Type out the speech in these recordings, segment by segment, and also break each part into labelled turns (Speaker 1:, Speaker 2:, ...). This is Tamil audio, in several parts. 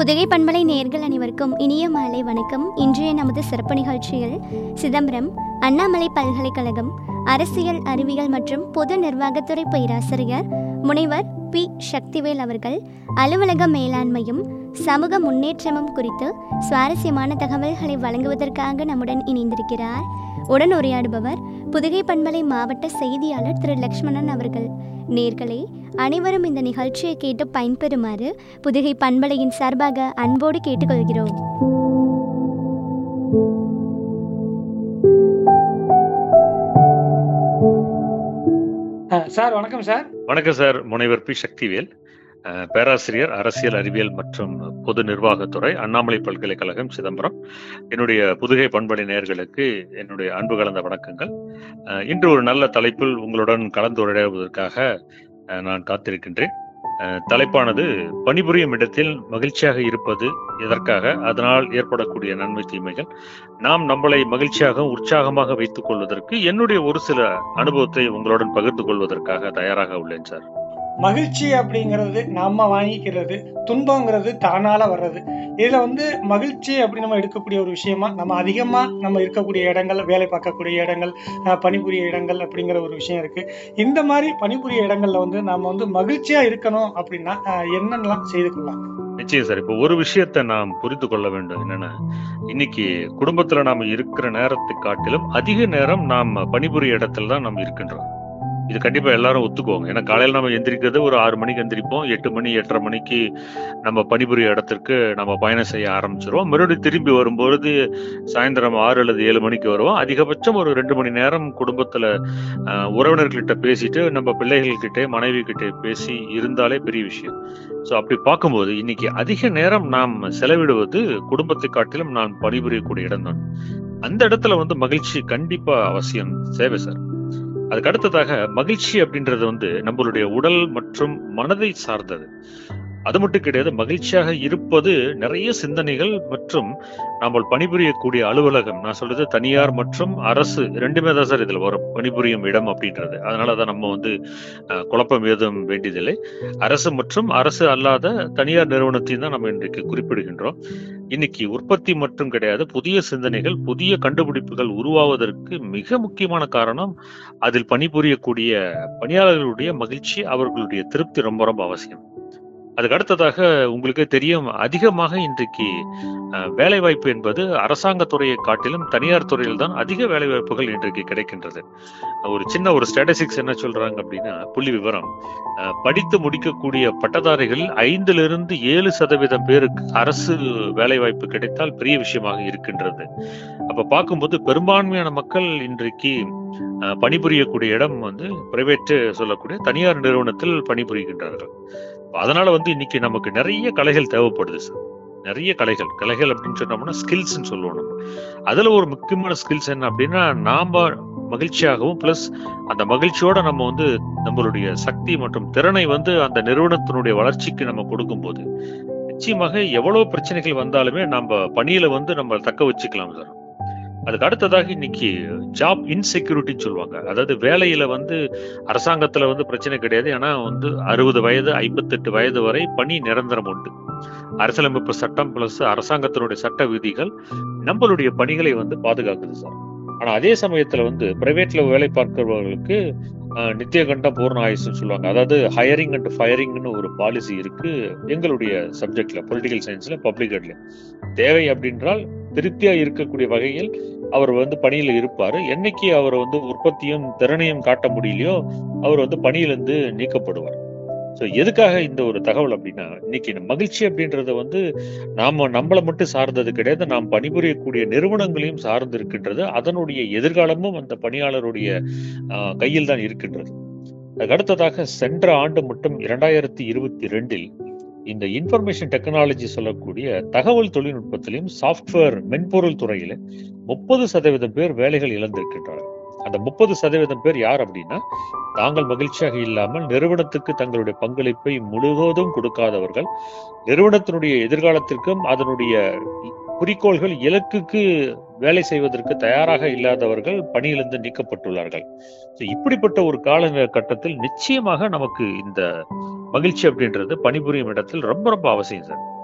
Speaker 1: புதுகை பண்பலை நேர்கள் அனைவருக்கும் இனிய மாலை வணக்கம் இன்றைய நமது சிறப்பு நிகழ்ச்சியில் சிதம்பரம் அண்ணாமலை பல்கலைக்கழகம் அரசியல் அறிவியல் மற்றும் பொது நிர்வாகத்துறை பேராசிரியர் முனைவர் பி சக்திவேல் அவர்கள் அலுவலக மேலாண்மையும் சமூக முன்னேற்றமும் குறித்து சுவாரஸ்யமான தகவல்களை வழங்குவதற்காக நம்முடன் இணைந்திருக்கிறார் உடன் உரையாடுபவர் புதுகை பண்பலை மாவட்ட செய்தியாளர் திரு லக்ஷ்மணன் அவர்கள் நேர்களே அனைவரும் இந்த நிகழ்ச்சியை கேட்டு பயன்பெறுமாறு புதுகை பண்பலையின் சார்பாக அன்போடு கேட்டுக்கொள்கிறோம்
Speaker 2: அஹ் சார் வணக்கம் சார்
Speaker 3: வணக்கம் சார் முனைவர் பி சக்திவேல் அஹ், பேராசிரியர் அரசியல் அறிவியல் மற்றும் பொது நிர்வாகத்துறை அண்ணாமலை பல்கலைக்கழகம் சிதம்பரம் என்னுடைய புதுகை பண்பலை நேயர்களுக்கு என்னுடைய அன்பு கலந்த வணக்கங்கள் அஹ், இன்று ஒரு நல்ல தலைப்பில் உங்களுடன் கலந்துரையாடுவதற்காக அஹ், நான் காத்திருக்கின்றேன் அஹ், தலைப்பானது பணிபுரியும் இடத்தில் மகிழ்ச்சியாக இருப்பது எதற்காக அதனால் ஏற்படக்கூடிய நன்மை தீமைகள் நாம் நம்மளை மகிழ்ச்சியாக உற்சாகமாக வைத்துக் கொள்வதற்கு என்னுடைய ஒரு சில அனுபவத்தை உங்களுடன் பகிர்ந்து கொள்வதற்காக தயாராக உள்ளேன் சார்
Speaker 2: மகிழ்ச்சி அப்படிங்கிறது நம்ம வாங்கிக்கிறது துன்பங்கிறது தானால வர்றது இதுல வந்து மகிழ்ச்சி அப்படின்னு நம்ம எடுக்கக்கூடிய ஒரு விஷயமா நம்ம அதிகமா நம்ம இருக்கக்கூடிய இடங்கள் வேலை பார்க்கக்கூடிய இடங்கள் அஹ், பணிபுரிய இடங்கள் அப்படிங்கிற ஒரு விஷயம் இருக்கு இந்த மாதிரி பணிபுரிய இடங்கள்ல வந்து நம்ம வந்து மகிழ்ச்சியா இருக்கணும் அப்படின்னா அஹ், என்னென்னலாம் செய்து கொள்ளலாம்
Speaker 3: நிச்சயம் சார் இப்போ ஒரு விஷயத்தை நாம் புரிந்து கொள்ள வேண்டும் என்னன்னா இன்னைக்கு குடும்பத்துல நாம இருக்கிற நேரத்தை காட்டிலும் அதிக நேரம் நாம் பணிபுரிய இடத்துல தான் நாம் இருக்கின்றோம் இது கண்டிப்பா எல்லாரும் ஒத்துக்குவாங்க ஏன்னா காலையில நம்ம எந்திரிக்கிறது ஒரு ஆறு மணிக்கு எந்திரிப்போம் எட்டு மணி எட்டரை மணிக்கு நம்ம பணிபுரிய இடத்திற்கு நம்ம பயணம் செய்ய ஆரம்பிச்சிருவோம் மறுபடியும் திரும்பி வரும்பொழுது சாயந்தரம் ஆறு அல்லது ஏழு மணிக்கு வருவோம் அதிகபட்சம் ஒரு ரெண்டு மணி நேரம் குடும்பத்துல ஆஹ், உறவினர்கள்கிட்ட பேசிட்டு நம்ம பிள்ளைகள்கிட்ட மனைவி கிட்ட பேசி இருந்தாலே பெரிய விஷயம் ஸோ அப்படி பார்க்கும்போது இன்னைக்கு அதிக நேரம் நாம் செலவிடுவது குடும்பத்தை காட்டிலும் நான் பணிபுரியக்கூடிய இடம் தான் அந்த இடத்துல வந்து மகிழ்ச்சி கண்டிப்பா அவசியம் தேவை சார் அதுக்கு அடுத்ததாக மகிழ்ச்சி அப்படின்றது வந்து நம்மளுடைய உடல் மற்றும் மனதை சார்ந்தது அது மட்டும் கிடையாது மகிழ்ச்சியாக இருப்பது நிறைய சிந்தனைகள் மற்றும் நாம் பணிபுரியக்கூடிய அலுவலகம் நான் சொல்றது தனியார் மற்றும் அரசு ரெண்டுமே தான் சார் இதுல வரும் பணிபுரியும் இடம் அப்படின்றது அதனால தான் நம்ம வந்து அஹ், குழப்பம் ஏதும் வேண்டியதில்லை அரசு மற்றும் அரசு அல்லாத தனியார் நிறுவனத்தையும் தான் நம்ம இன்றைக்கு குறிப்பிடுகின்றோம் இன்னைக்கு உற்பத்தி மட்டும் கிடையாது புதிய சிந்தனைகள் புதிய கண்டுபிடிப்புகள் உருவாவதற்கு மிக முக்கியமான காரணம் அதில் பணிபுரியக்கூடிய பணியாளர்களுடைய மகிழ்ச்சி அவர்களுடைய திருப்தி ரொம்ப ரொம்ப அவசியம் அதுக்கு அடுத்ததாக உங்களுக்கே தெரியும் அதிகமாக இன்றைக்கு அஹ், வேலைவாய்ப்பு என்பது அரசாங்க துறையை காட்டிலும் தனியார் துறையில் தான் அதிக வேலைவாய்ப்புகள் இன்றைக்கு கிடைக்கின்றது ஒரு சின்ன ஒரு ஸ்டாட்டிஸ்டிக்ஸ் என்ன சொல்றாங்க அப்படின்னா புள்ளி விவரம் அஹ், படித்து முடிக்கக்கூடிய பட்டதாரிகளில் ஐந்திலிருந்து ஏழு சதவீதம் பேருக்கு அரசு வேலைவாய்ப்பு கிடைத்தால் பெரிய விஷயமாக இருக்கின்றது அப்ப பார்க்கும்போது பெரும்பான்மையான மக்கள் இன்றைக்கு அஹ், பணிபுரியக்கூடிய இடம் வந்து பிரைவேட் சொல்லக்கூடிய தனியார் நிறுவனத்தில் பணிபுரிகின்றார்கள் அதனால வந்து இன்னைக்கு நமக்கு நிறைய கலைகள் தேவைப்படுது சார் நிறைய கலைகள் கலைகள் அப்படின்னு சொன்னோம்னா ஸ்கில்ஸ்ன்னு சொல்லுவோம் நம்ம அதுல ஒரு முக்கியமான ஸ்கில்ஸ் என்ன அப்படின்னா நாம மகிழ்ச்சியாகவும் பிளஸ் அந்த மகிழ்ச்சியோட நம்ம வந்து நம்மளுடைய சக்தி மற்றும் திறனை வந்து அந்த நிறுவனத்தினுடைய வளர்ச்சிக்கு நம்ம கொடுக்கும்போது நிச்சயமாக எவ்வளவு பிரச்சனைகள் வந்தாலுமே நம்ம பணியில வந்து நம்ம தக்க வச்சுக்கலாம் சார் அதுக்கு அடுத்ததாக இன்னைக்கு ஜாப் இன்செக்யூரிட்டின்னு சொல்லுவாங்க அதாவது வேலையில வந்து அரசாங்கத்துல வந்து பிரச்சனை கிடையாது ஏன்னா வந்து அறுபது வயது ஐம்பத்தெட்டு வயது வரை பணி நிரந்தரம் உண்டு அரசியலமைப்பு சட்டம் பிளஸ் அரசாங்கத்தினுடைய சட்ட விதிகள் நம்மளுடைய பணிகளை வந்து பாதுகாக்குது சார் ஆனா அதே சமயத்துல வந்து பிரைவேட்ல வேலை பார்க்கிறவர்களுக்கு அஹ், நித்தியகண்டம் பூர்ண ஆயுசுன்னு சொல்லுவாங்க அதாவது ஹையரிங் அண்ட் ஃபயரிங்னு ஒரு பாலிசி இருக்கு எங்களுடைய சப்ஜெக்ட்ல பொலிட்டிக்கல் சயின்ஸ்ல பப்ளிக் எட்ல தேவை அப்படின்றால் திருப்தியா இருக்கக்கூடிய வகையில் அவர் வந்து பணியில இருப்பாரு என்னைக்கு அவர் வந்து உற்பத்தியும் திறனையும் காட்ட முடியலையோ அவர் வந்து பணியிலிருந்து நீக்கப்படுவார் ஸோ எதுக்காக இந்த ஒரு தகவல் அப்படின்னா இன்னைக்கு இந்த மகிழ்ச்சி அப்படின்றத வந்து நாம நம்மளை மட்டும் சார்ந்தது கிடையாது நாம் பணிபுரியக்கூடிய நிறுவனங்களையும் சார்ந்து இருக்கின்றது அதனுடைய எதிர்காலமும் அந்த பணியாளருடைய ஆஹ், கையில் தான் இருக்கின்றது அதுக்கு அடுத்ததாக சென்ற ஆண்டு மட்டும் இரண்டாயிரத்தி இருபத்தி ரெண்டில் இந்த இன்ஃபர்மேஷன் டெக்னாலஜி சொல்லக்கூடிய தகவல் தொழில்நுட்பத்திலும் சாஃப்ட்வேர் மென்பொருள் துறையில முப்பது சதவீதம் பேர் வேலைகள் இழந்திருக்கின்றார்கள் அந்த முப்பது சதவீதம் பேர் யார் அப்படின்னா தாங்கள் மகிழ்ச்சியாக இல்லாமல் நிறுவனத்துக்கு தங்களுடைய பங்களிப்பை முழுவதும் கொடுக்காதவர்கள் நிறுவனத்தினுடைய எதிர்காலத்திற்கும் அதனுடைய குறிக்கோள்கள் இலக்குக்கு வேலை செய்வதற்கு தயாராக இல்லாதவர்கள் பணியிலிருந்து நீக்கப்பட்டுள்ளார்கள் So, இப்படிப்பட்ட ஒரு கால கட்டத்தில் நிச்சயமாக நமக்கு இந்த மகிழ்ச்சி அப்படின்றது பணிபுரியும் இடத்தில் ரொம்ப ரொம்ப அவசியம் சார்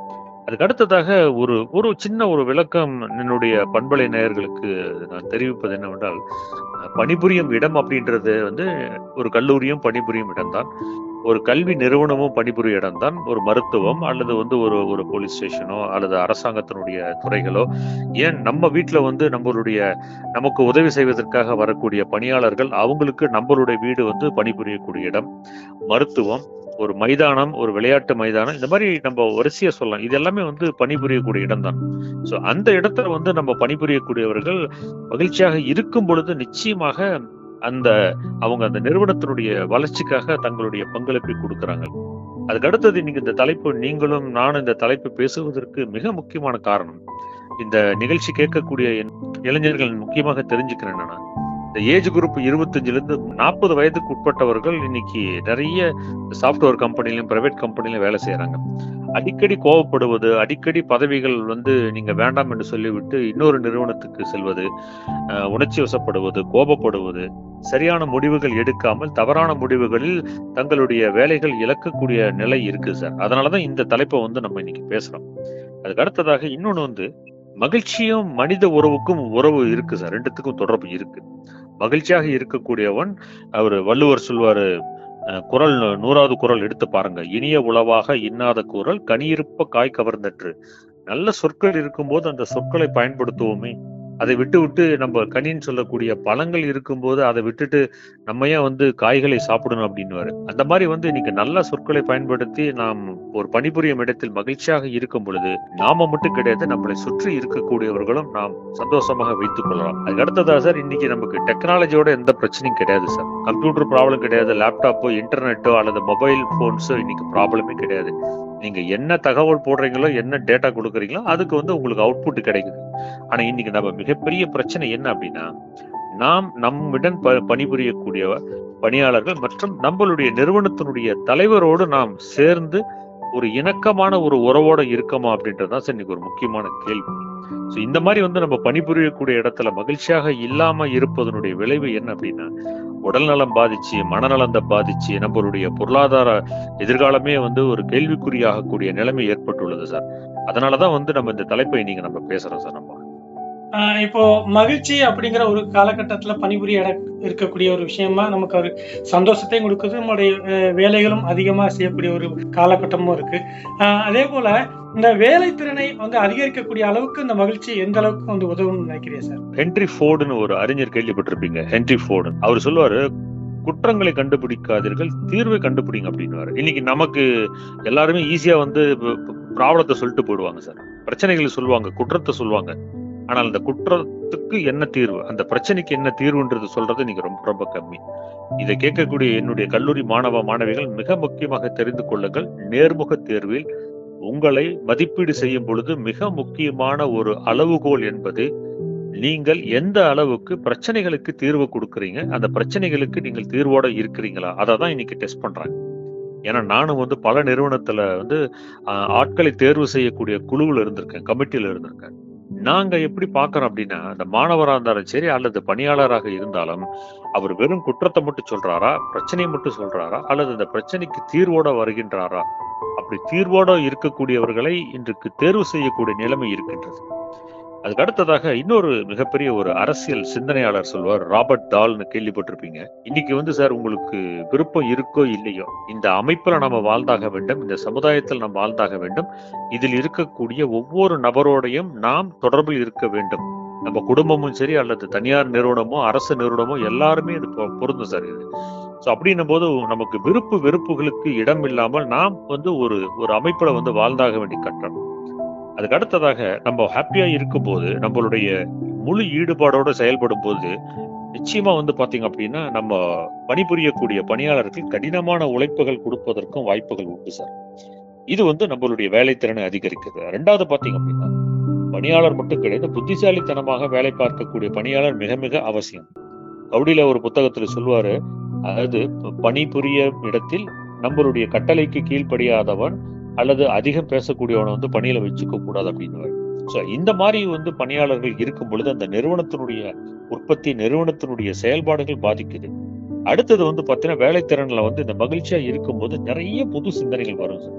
Speaker 3: அதுக்கு அடுத்ததாக ஒரு ஒரு சின்ன ஒரு விளக்கம் என்னுடைய பண்பலை நேயர்களுக்கு நான் தெரிவிப்பது என்னவென்றால் அஹ், பணிபுரியும் இடம் அப்படின்றது வந்து ஒரு கல்லூரியும் பணிபுரியும் இடம்தான் ஒரு கல்வி நிறுவனமும் பணிபுரியும் இடம்தான் ஒரு மருத்துவம் அல்லது வந்து ஒரு ஒரு போலீஸ் ஸ்டேஷனோ அல்லது அரசாங்கத்தினுடைய துறைகளோ ஏன் நம்ம வீட்டில் வந்து நம்மளுடைய நமக்கு உதவி செய்வதற்காக வரக்கூடிய பணியாளர்கள் அவங்களுக்கு நம்மளுடைய வீடு வந்து பணிபுரியக்கூடிய இடம் மருத்துவம் ஒரு மைதானம் ஒரு விளையாட்டு மைதானம் இந்த மாதிரி நம்ம வரிசையா சொல்லலாம் இது எல்லாமே வந்து பணிபுரியக்கூடிய இடம் தான் ஸோ அந்த இடத்துல வந்து நம்ம பணிபுரியக்கூடியவர்கள் மகிழ்ச்சியாக இருக்கும் பொழுது நிச்சயமாக அந்த அவங்க அந்த நிறுவனத்தினுடைய வளர்ச்சிக்காக தங்களுடைய பங்களிப்பை கொடுக்குறாங்க அதுக்கு அடுத்தது நீங்க இந்த தலைப்பு நீங்களும் நானும் இந்த தலைப்பு பேசுவதற்கு மிக முக்கியமான காரணம் இந்த நிகழ்ச்சி கேட்கக்கூடிய என் இளைஞர்கள் முக்கியமாக தெரிஞ்சுக்கிறேன் என்னன்னா இந்த ஏஜ் குரூப் இருபத்தஞ்சுல இருந்து நாற்பது வயதுக்கு உட்பட்டவர்கள் இன்னைக்கு நிறைய சாஃப்ட்வேர் கம்பெனிலையும் பிரைவேட் கம்பெனிலையும் வேலை செய்யறாங்க அடிக்கடி கோவப்படுவது அடிக்கடி பதவிகள் வந்து நீங்க வேண்டாம் என்று சொல்லிவிட்டு இன்னொரு நிறுவனத்துக்கு செல்வது அஹ், உணர்ச்சி வசப்படுவது கோபப்படுவது சரியான முடிவுகள் எடுக்காமல் தவறான முடிவுகளில் தங்களுடைய வேலைகள் இழக்கக்கூடிய நிலை இருக்கு சார் அதனாலதான் இந்த தலைப்பை வந்து நம்ம இன்னைக்கு பேசுறோம் அதுக்கு அடுத்ததாக இன்னொன்னு வந்து மகிழ்ச்சியும் மனித உறவுக்கும் உறவு இருக்கு சார் ரெண்டுத்துக்கும் தொடர்பு இருக்கு மகிழ்ச்சியாக இருக்கக்கூடியவன் அவர் வள்ளுவர் சொல்வாரு அஹ், குரல் நூறாவது குரல் எடுத்து பாருங்க இனிய உளவாக இன்னாத குரல் கனியிருப்ப காய் கவர்ந்தற்று நல்ல சொற்கள் இருக்கும்போது அந்த சொற்களை பயன்படுத்துவோமே அதை விட்டு விட்டு நம்ம கனின்னு சொல்லக்கூடிய பழங்கள் இருக்கும்போது அதை விட்டுட்டு நம்ம ஏன் வந்து காய்களை சாப்பிடணும் அப்படின்னுவாரு அந்த மாதிரி வந்து இன்னைக்கு நல்ல சொற்களை பயன்படுத்தி நாம் ஒரு பணிபுரியும் இடத்தில் மகிழ்ச்சியாக இருக்கும் பொழுது நாம மட்டும் கிடையாது நம்மளை சுற்றி இருக்கக்கூடியவர்களும் நாம் சந்தோஷமாக வைத்துக் கொள்ளலாம் அதுக்கு அடுத்ததா சார் இன்னைக்கு நமக்கு டெக்னாலஜியோட எந்த பிரச்சனையும் கிடையாது சார் கம்ப்யூட்டர் ப்ராப்ளம் கிடையாது லேப்டாப்போ இன்டர்நெட்டோ அல்லது மொபைல் போன்ஸோ இன்னைக்கு ப்ராப்ளமே கிடையாது நீங்க என்ன தகவல் போடுறீங்களோ என்ன டேட்டா கொடுக்குறீங்களோ அதுக்கு வந்து உங்களுக்கு அவுட்புட் கிடைக்குது ஆனா இன்னைக்கு நம்ம மிகப்பெரிய பிரச்சனை என்ன அப்படின்னா நாம் நம்மிடம் ப- பணிபுரியக்கூடிய பணியாளர்கள் மற்றும் நம்மளுடைய நிறுவனத்தினுடைய தலைவரோடு நாம் சேர்ந்து ஒரு இணக்கமான ஒரு உறவோட இருக்கமா அப்படின்றது தான் சார் இன்னைக்கு ஒரு முக்கியமான கேள்வி ஸோ இந்த மாதிரி வந்து நம்ம பணிபுரியக்கூடிய இடத்துல மகிழ்ச்சியாக இல்லாம இருப்பதனுடைய விளைவு என்ன அப்படின்னா உடல்நலம் பாதிச்சு மனநலத்தை பாதிச்சு நம்மளுடைய பொருளாதார எதிர்காலமே வந்து ஒரு கேள்விக்குறியாகக்கூடிய நிலைமை ஏற்பட்டுள்ளது சார் அதனாலதான் வந்து நம்ம இந்த தலைப்பை நீங்க நம்ம பேசுறோம் சார் நம்ம
Speaker 2: ஆஹ் இப்போ மகிழ்ச்சி அப்படிங்கிற ஒரு காலகட்டத்துல பணிபுரிய இட இருக்கக்கூடிய ஒரு விஷயமா நமக்கு ஒரு சந்தோஷத்தையும் கொடுக்குது நம்மளுடைய அஹ், வேலைகளும் அதிகமா செய்யக்கூடிய ஒரு காலகட்டமும் இருக்கு ஆஹ் அதே போல இந்த வேலை திறனை வந்து அதிகரிக்கக்கூடிய அளவுக்கு இந்த மகிழ்ச்சி எந்த அளவுக்கு வந்து உதவும்னு நினைக்கிறீங்க சார்
Speaker 3: ஹென்ரி ஃபோர்டுன்னு ஒரு அறிஞர் கேள்விப்பட்டிருப்பீங்க ஹென்ரி ஃபோர்டு அவர் சொல்லுவாரு குற்றங்களை கண்டுபிடிக்காதீர்கள் தீர்வை கண்டுபிடிங்க அப்படின்னுவாரு இன்னைக்கு நமக்கு எல்லாருமே ஈஸியா வந்து ப்ராப்ளத்தை சொல்லிட்டு போயிடுவாங்க சார் பிரச்சனைகளை சொல்லுவாங்க குற்றத்தை சொல்லுவாங்க ஆனால் அந்த குற்றத்துக்கு என்ன தீர்வு அந்த பிரச்சனைக்கு என்ன தீர்வுன்றது சொல்றது நீங்க ரொம்ப ரொம்ப கம்மி இதை கேட்கக்கூடிய என்னுடைய கல்லூரி மாணவ மாணவிகள் மிக முக்கியமாக தெரிந்து கொள்ளுங்கள் நேர்முக தேர்வில் உங்களை மதிப்பீடு செய்யும் பொழுது மிக முக்கியமான ஒரு அளவுகோல் என்பது நீங்கள் எந்த அளவுக்கு பிரச்சனைகளுக்கு தீர்வு கொடுக்குறீங்க அந்த பிரச்சனைகளுக்கு நீங்கள் தீர்வோட இருக்கிறீங்களா அதை தான் இன்னைக்கு டெஸ்ட் பண்றாங்க ஏன்னா நானும் வந்து பல நிறுவனத்துல வந்து ஆஹ், ஆட்களை தேர்வு செய்யக்கூடிய குழுவில் இருந்திருக்கேன் கமிட்டியில இருந்திருக்கேன் நாங்க எப்படி பார்க்கறோம் அப்படின்னா அந்த மாணவராக இருந்தாலும் சரி அல்லது பணியாளராக இருந்தாலும் அவர் வெறும் குற்றத்தை மட்டும் சொல்றாரா பிரச்சனையை மட்டும் சொல்றாரா அல்லது அந்த பிரச்சனைக்கு தீர்வோட வருகின்றாரா அப்படி தீர்வோட இருக்கக்கூடியவர்களை இன்றைக்கு தேர்வு செய்யக்கூடிய நிலைமை இருக்கின்றது அதுக்கு அடுத்ததாக இன்னொரு மிகப்பெரிய ஒரு அரசியல் சிந்தனையாளர் சொல்வார் ராபர்ட் டால்னு கேள்விப்பட்டிருப்பீங்க இன்னைக்கு வந்து சார் உங்களுக்கு விருப்பம் இருக்கோ இல்லையோ இந்த அமைப்புல நம்ம வாழ்ந்தாக வேண்டும் இந்த சமுதாயத்தில் நாம் வாழ்ந்தாக வேண்டும் இதில் இருக்கக்கூடிய ஒவ்வொரு நபரோடையும் நாம் தொடர்பில் இருக்க வேண்டும் நம்ம குடும்பமும் சரி அல்லது தனியார் நிறுவனமோ அரசு நிறுவனமோ எல்லாருமே இது பொ- பொருந்தும் சார் இது ஸோ அப்படின்னும் போது நமக்கு விருப்பு வெறுப்புகளுக்கு இடம் இல்லாமல் நாம் வந்து ஒரு ஒரு அமைப்புல வந்து வாழ்ந்தாக வேண்டிய கட்டம் அதுக்கு அடுத்ததாக நம்ம ஹாப்பியா இருக்கும்போது நம்மளுடைய முழு ஈடுபாடோட செயல்படும் போது நிச்சயமா வந்து பாத்தீங்க அப்படின்னா நம்ம பணிபுரியக்கூடிய பணியாளர்கள் கடினமான உழைப்புகள் கொடுப்பதற்கும் வாய்ப்புகள் உண்டு சார் இது வந்து நம்மளுடைய வேலைத்திறனை அதிகரிக்குது ரெண்டாவது பாத்தீங்க அப்படின்னா பணியாளர் மட்டும் கிடையாது புத்திசாலித்தனமாக வேலை பார்க்கக்கூடிய பணியாளர் மிக மிக அவசியம் கவுடியில ஒரு புத்தகத்துல சொல்லுவாரு அதாவது ப- பணிபுரிய இடத்தில் நம்மளுடைய கட்டளைக்கு கீழ்ப்படியாதவன் அல்லது அதிகம் பேசக்கூடியவனை வந்து பணியில வச்சுக்க கூடாது அப்படின்னு ஸோ இந்த மாதிரி வந்து பணியாளர்கள் இருக்கும் பொழுது அந்த நிறுவனத்தினுடைய உற்பத்தி நிறுவனத்தினுடைய செயல்பாடுகள் பாதிக்குது அடுத்தது வந்து பார்த்தீங்கன்னா வேலைத்திறன்ல வந்து இந்த மகிழ்ச்சியா இருக்கும்போது நிறைய புது சிந்தனைகள் வரும் சார்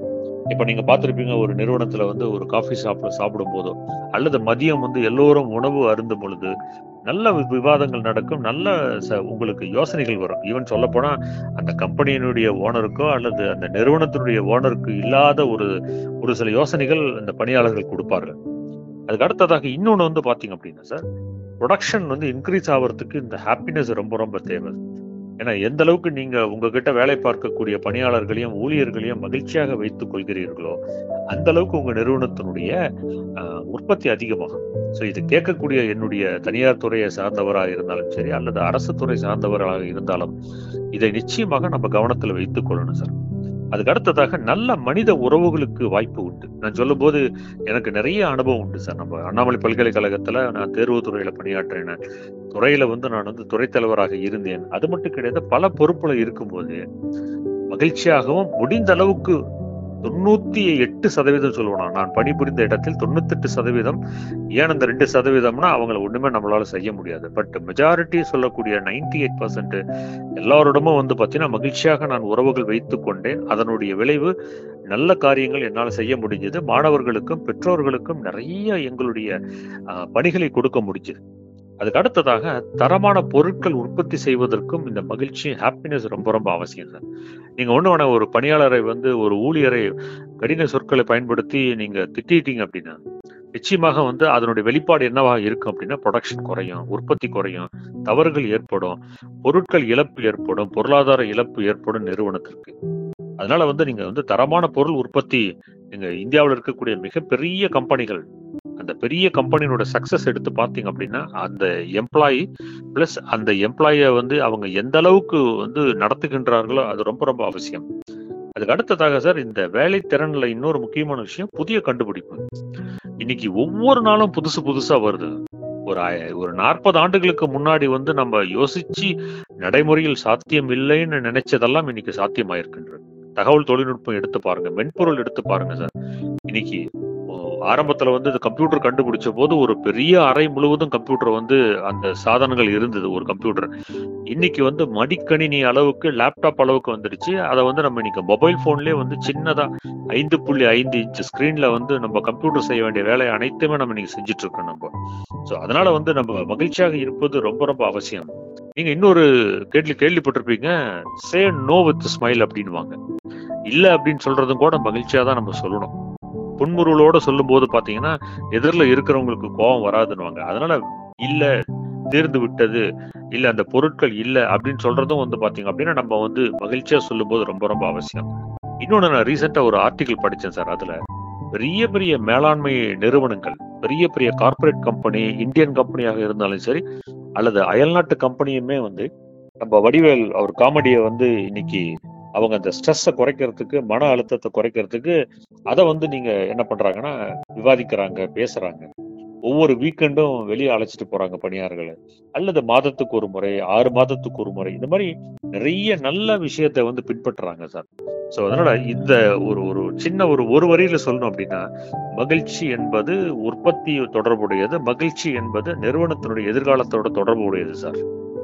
Speaker 3: இப்ப நீங்க பார்த்திருப்பீங்க ஒரு நிறுவனத்துல வந்து ஒரு காஃபி சாப்பிட சாப்பிடும் போதோ அல்லது மதியம் வந்து எல்லோரும் உணவு அருந்தும் பொழுது நல்ல வி- விவாதங்கள் நடக்கும் நல்ல ச- உங்களுக்கு யோசனைகள் வரும் ஈவன் சொல்ல போனா அந்த கம்பெனியினுடைய ஓனருக்கோ அல்லது அந்த நிறுவனத்தினுடைய ஓனருக்கு இல்லாத ஒரு ஒரு சில யோசனைகள் அந்த பணியாளர்கள் கொடுப்பார்கள் அதுக்கு அடுத்ததாக இன்னொன்னு வந்து பாத்தீங்க அப்படின்னா சார் ப்ரொடக்ஷன் வந்து இன்க்ரீஸ் ஆகிறதுக்கு இந்த ஹாப்பினஸ் ரொம்ப ரொம்ப தேவை ஏன்னா எந்த அளவுக்கு நீங்க உங்ககிட்ட வேலை பார்க்கக்கூடிய பணியாளர்களையும் ஊழியர்களையும் மகிழ்ச்சியாக வைத்துக் கொள்கிறீர்களோ அந்த அளவுக்கு உங்க நிறுவனத்தினுடைய ஆஹ், உற்பத்தி அதிகமாகும் ஸோ இது கேட்கக்கூடிய என்னுடைய தனியார் துறையை சார்ந்தவராக இருந்தாலும் சரி அல்லது அரசு துறை சார்ந்தவராக இருந்தாலும் இதை நிச்சயமாக நம்ம கவனத்தில் வைத்துக் கொள்ளணும் சார் அதுக்கு அடுத்ததாக நல்ல மனித உறவுகளுக்கு வாய்ப்பு உண்டு நான் சொல்லும்போது எனக்கு நிறைய அனுபவம் உண்டு சார் நம்ம அண்ணாமலை பல்கலைக்கழகத்துல நான் தேர்வுத் துறையில பணியாற்றினேன் துறையில வந்து நான் வந்து துறைத் தலைவராக இருந்தேன் அது மட்டும் கிடையாது பல பொறுப்புல இருக்கும்போது மகிழ்ச்சியாகவும் முடிந்த அளவுக்கு தொண்ணூத்தி எட்டு சதவீதம் சொல்லுவேன் நான் பணிபுரிந்த இடத்தில் தொண்ணூத்தெட்டு சதவீதம் ஏன் அந்த ரெண்டு சதவீதம்னா அவங்கள ஒண்ணுமே நம்மளால செய்ய முடியாது பட் மெஜாரிட்டி சொல்லக்கூடிய நைன்டி எயிட் பர்சன்ட் எல்லாரோடமும் வந்து பாத்தீங்கன்னா மகிழ்ச்சியாக நான் உறவுகள் வைத்துக் கொண்டேன் அதனுடைய விளைவு நல்ல காரியங்கள் என்னால் செய்ய முடிஞ்சது மாணவர்களுக்கும் பெற்றோர்களுக்கும் நிறைய எங்களுடைய ஆஹ், பணிகளை கொடுக்க முடிஞ்சது அதுக்கு அடுத்ததாக தரமான பொருட்கள் உற்பத்தி செய்வதற்கும் இந்த மகிழ்ச்சி ஹாப்பினஸ் ரொம்ப ரொம்ப அவசியம் சார் நீங்க ஒண்ணு வேணா ஒரு பணியாளரை வந்து ஒரு ஊழியரை கடின சொற்களை பயன்படுத்தி நீங்க திட்டிட்டீங்க அப்படின்னா நிச்சயமாக வந்து அதனுடைய வெளிப்பாடு என்னவா இருக்கும் அப்படின்னா ப்ரொடக்ஷன் குறையும் உற்பத்தி குறையும் தவறுகள் ஏற்படும் பொருட்கள் இழப்பு ஏற்படும் பொருளாதார இழப்பு ஏற்படும் நிறுவனத்திற்கு அதனால வந்து நீங்க வந்து தரமான பொருள் உற்பத்தி நீங்க இந்தியாவில் இருக்கக்கூடிய மிகப்பெரிய கம்பெனிகள் அந்த பெரிய கம்பெனியோட சக்சஸ் எடுத்து பார்த்தீங்க அப்படின்னா அந்த எம்ப்ளாயி பிளஸ் அந்த எம்ப்ளாய வந்து அவங்க எந்த அளவுக்கு வந்து நடத்துகின்றார்களோ அது ரொம்ப ரொம்ப அவசியம் அதுக்கு அடுத்ததாக சார் இந்த வேலை திறன்ல இன்னொரு முக்கியமான விஷயம் புதிய கண்டுபிடிப்பு இன்னைக்கு ஒவ்வொரு நாளும் புதுசு புதுசா வருது ஒரு ஆய- ஒரு நாற்பது ஆண்டுகளுக்கு முன்னாடி வந்து நம்ம யோசிச்சு நடைமுறையில் சாத்தியம் இல்லைன்னு நினைச்சதெல்லாம் இன்னைக்கு சாத்தியமாயிருக்கின்றது தகவல் தொழில்நுட்பம் எடுத்து பாருங்க மென்பொருள் எடுத்து பாருங்க சார் இன்னைக்கு ஓ, ஆரம்பத்துல வந்து இது கம்ப்யூட்டர் கண்டுபிடிச்ச போது ஒரு பெரிய அறை முழுவதும் கம்ப்யூட்டர் வந்து அந்த சாதனங்கள் இருந்தது ஒரு கம்ப்யூட்டர் இன்னைக்கு வந்து மடிக்கணினி அளவுக்கு லேப்டாப் அளவுக்கு வந்துடுச்சு அதை வந்து நம்ம இன்னைக்கு மொபைல் போன்லயே வந்து சின்னதா ஐந்து புள்ளி ஐந்து இன்ச் ஸ்கிரீன்ல வந்து நம்ம கம்ப்யூட்டர் செய்ய வேண்டிய வேலையை அனைத்துமே நம்ம இன்னைக்கு செஞ்சுட்டு இருக்கோம் நம்ம ஸோ அதனால வந்து நம்ம மகிழ்ச்சியாக இருப்பது ரொம்ப ரொம்ப அவசியம் நீங்க இன்னொரு கேள்வி கேள்விப்பட்டிருப்பீங்க சே நோ வித் ஸ்மைல் அப்படின்வாங்க இல்ல அப்படின்னு சொல்றதும் கூட மகிழ்ச்சியா தான் நம்ம சொல்லணும் புன்முறுவலோட சொல்லும் போது பாத்தீங்கன்னா எதிரில் இருக்கிறவங்களுக்கு கோபம் வராதுன்னுவாங்க அதனால இல்ல தீர்ந்து விட்டது இல்ல அந்த பொருட்கள் இல்ல அப்படின்னு சொல்றதும் வந்து பாத்தீங்க அப்படின்னா நம்ம வந்து மகிழ்ச்சியா சொல்லும்போது ரொம்ப ரொம்ப அவசியம் இன்னொன்னு நான் ரீசெண்டா ஒரு ஆர்டிகிள் படிச்சேன் சார் அதுல பெரிய பெரிய மேலாண்மை நிறுவனங்கள் பெரிய பெரிய கார்ப்பரேட் கம்பெனி இந்தியன் கம்பெனியாக இருந்தாலும் சரி அல்லது அயல்நாட்டு கம்பெனியுமே வந்து நம்ம வடிவேல் அவர் காமெடியை வந்து இன்னைக்கு அவங்க அந்த ஸ்ட்ரெஸ்ஸை குறைக்கிறதுக்கு மன அழுத்தத்தை குறைக்கிறதுக்கு அதை வந்து நீங்க என்ன பண்றாங்கன்னா விவாதிக்கிறாங்க பேசுறாங்க ஒவ்வொரு வீக்கெண்டும் வெளியே அழைச்சிட்டு போறாங்க பணியாளர்களை அல்லது மாதத்துக்கு ஒரு முறை ஆறு மாதத்துக்கு ஒரு முறை இந்த மாதிரி நிறைய நல்ல விஷயத்தை வந்து பின்பற்றுறாங்க சார் ஸோ அதனால இந்த ஒரு ஒரு சின்ன ஒரு ஒரு வரியில சொல்லணும் அப்படின்னா மகிழ்ச்சி என்பது உற்பத்தி தொடர்புடையது மகிழ்ச்சி என்பது நிறுவனத்தினுடைய எதிர்காலத்தோட தொடர்புடையது சார்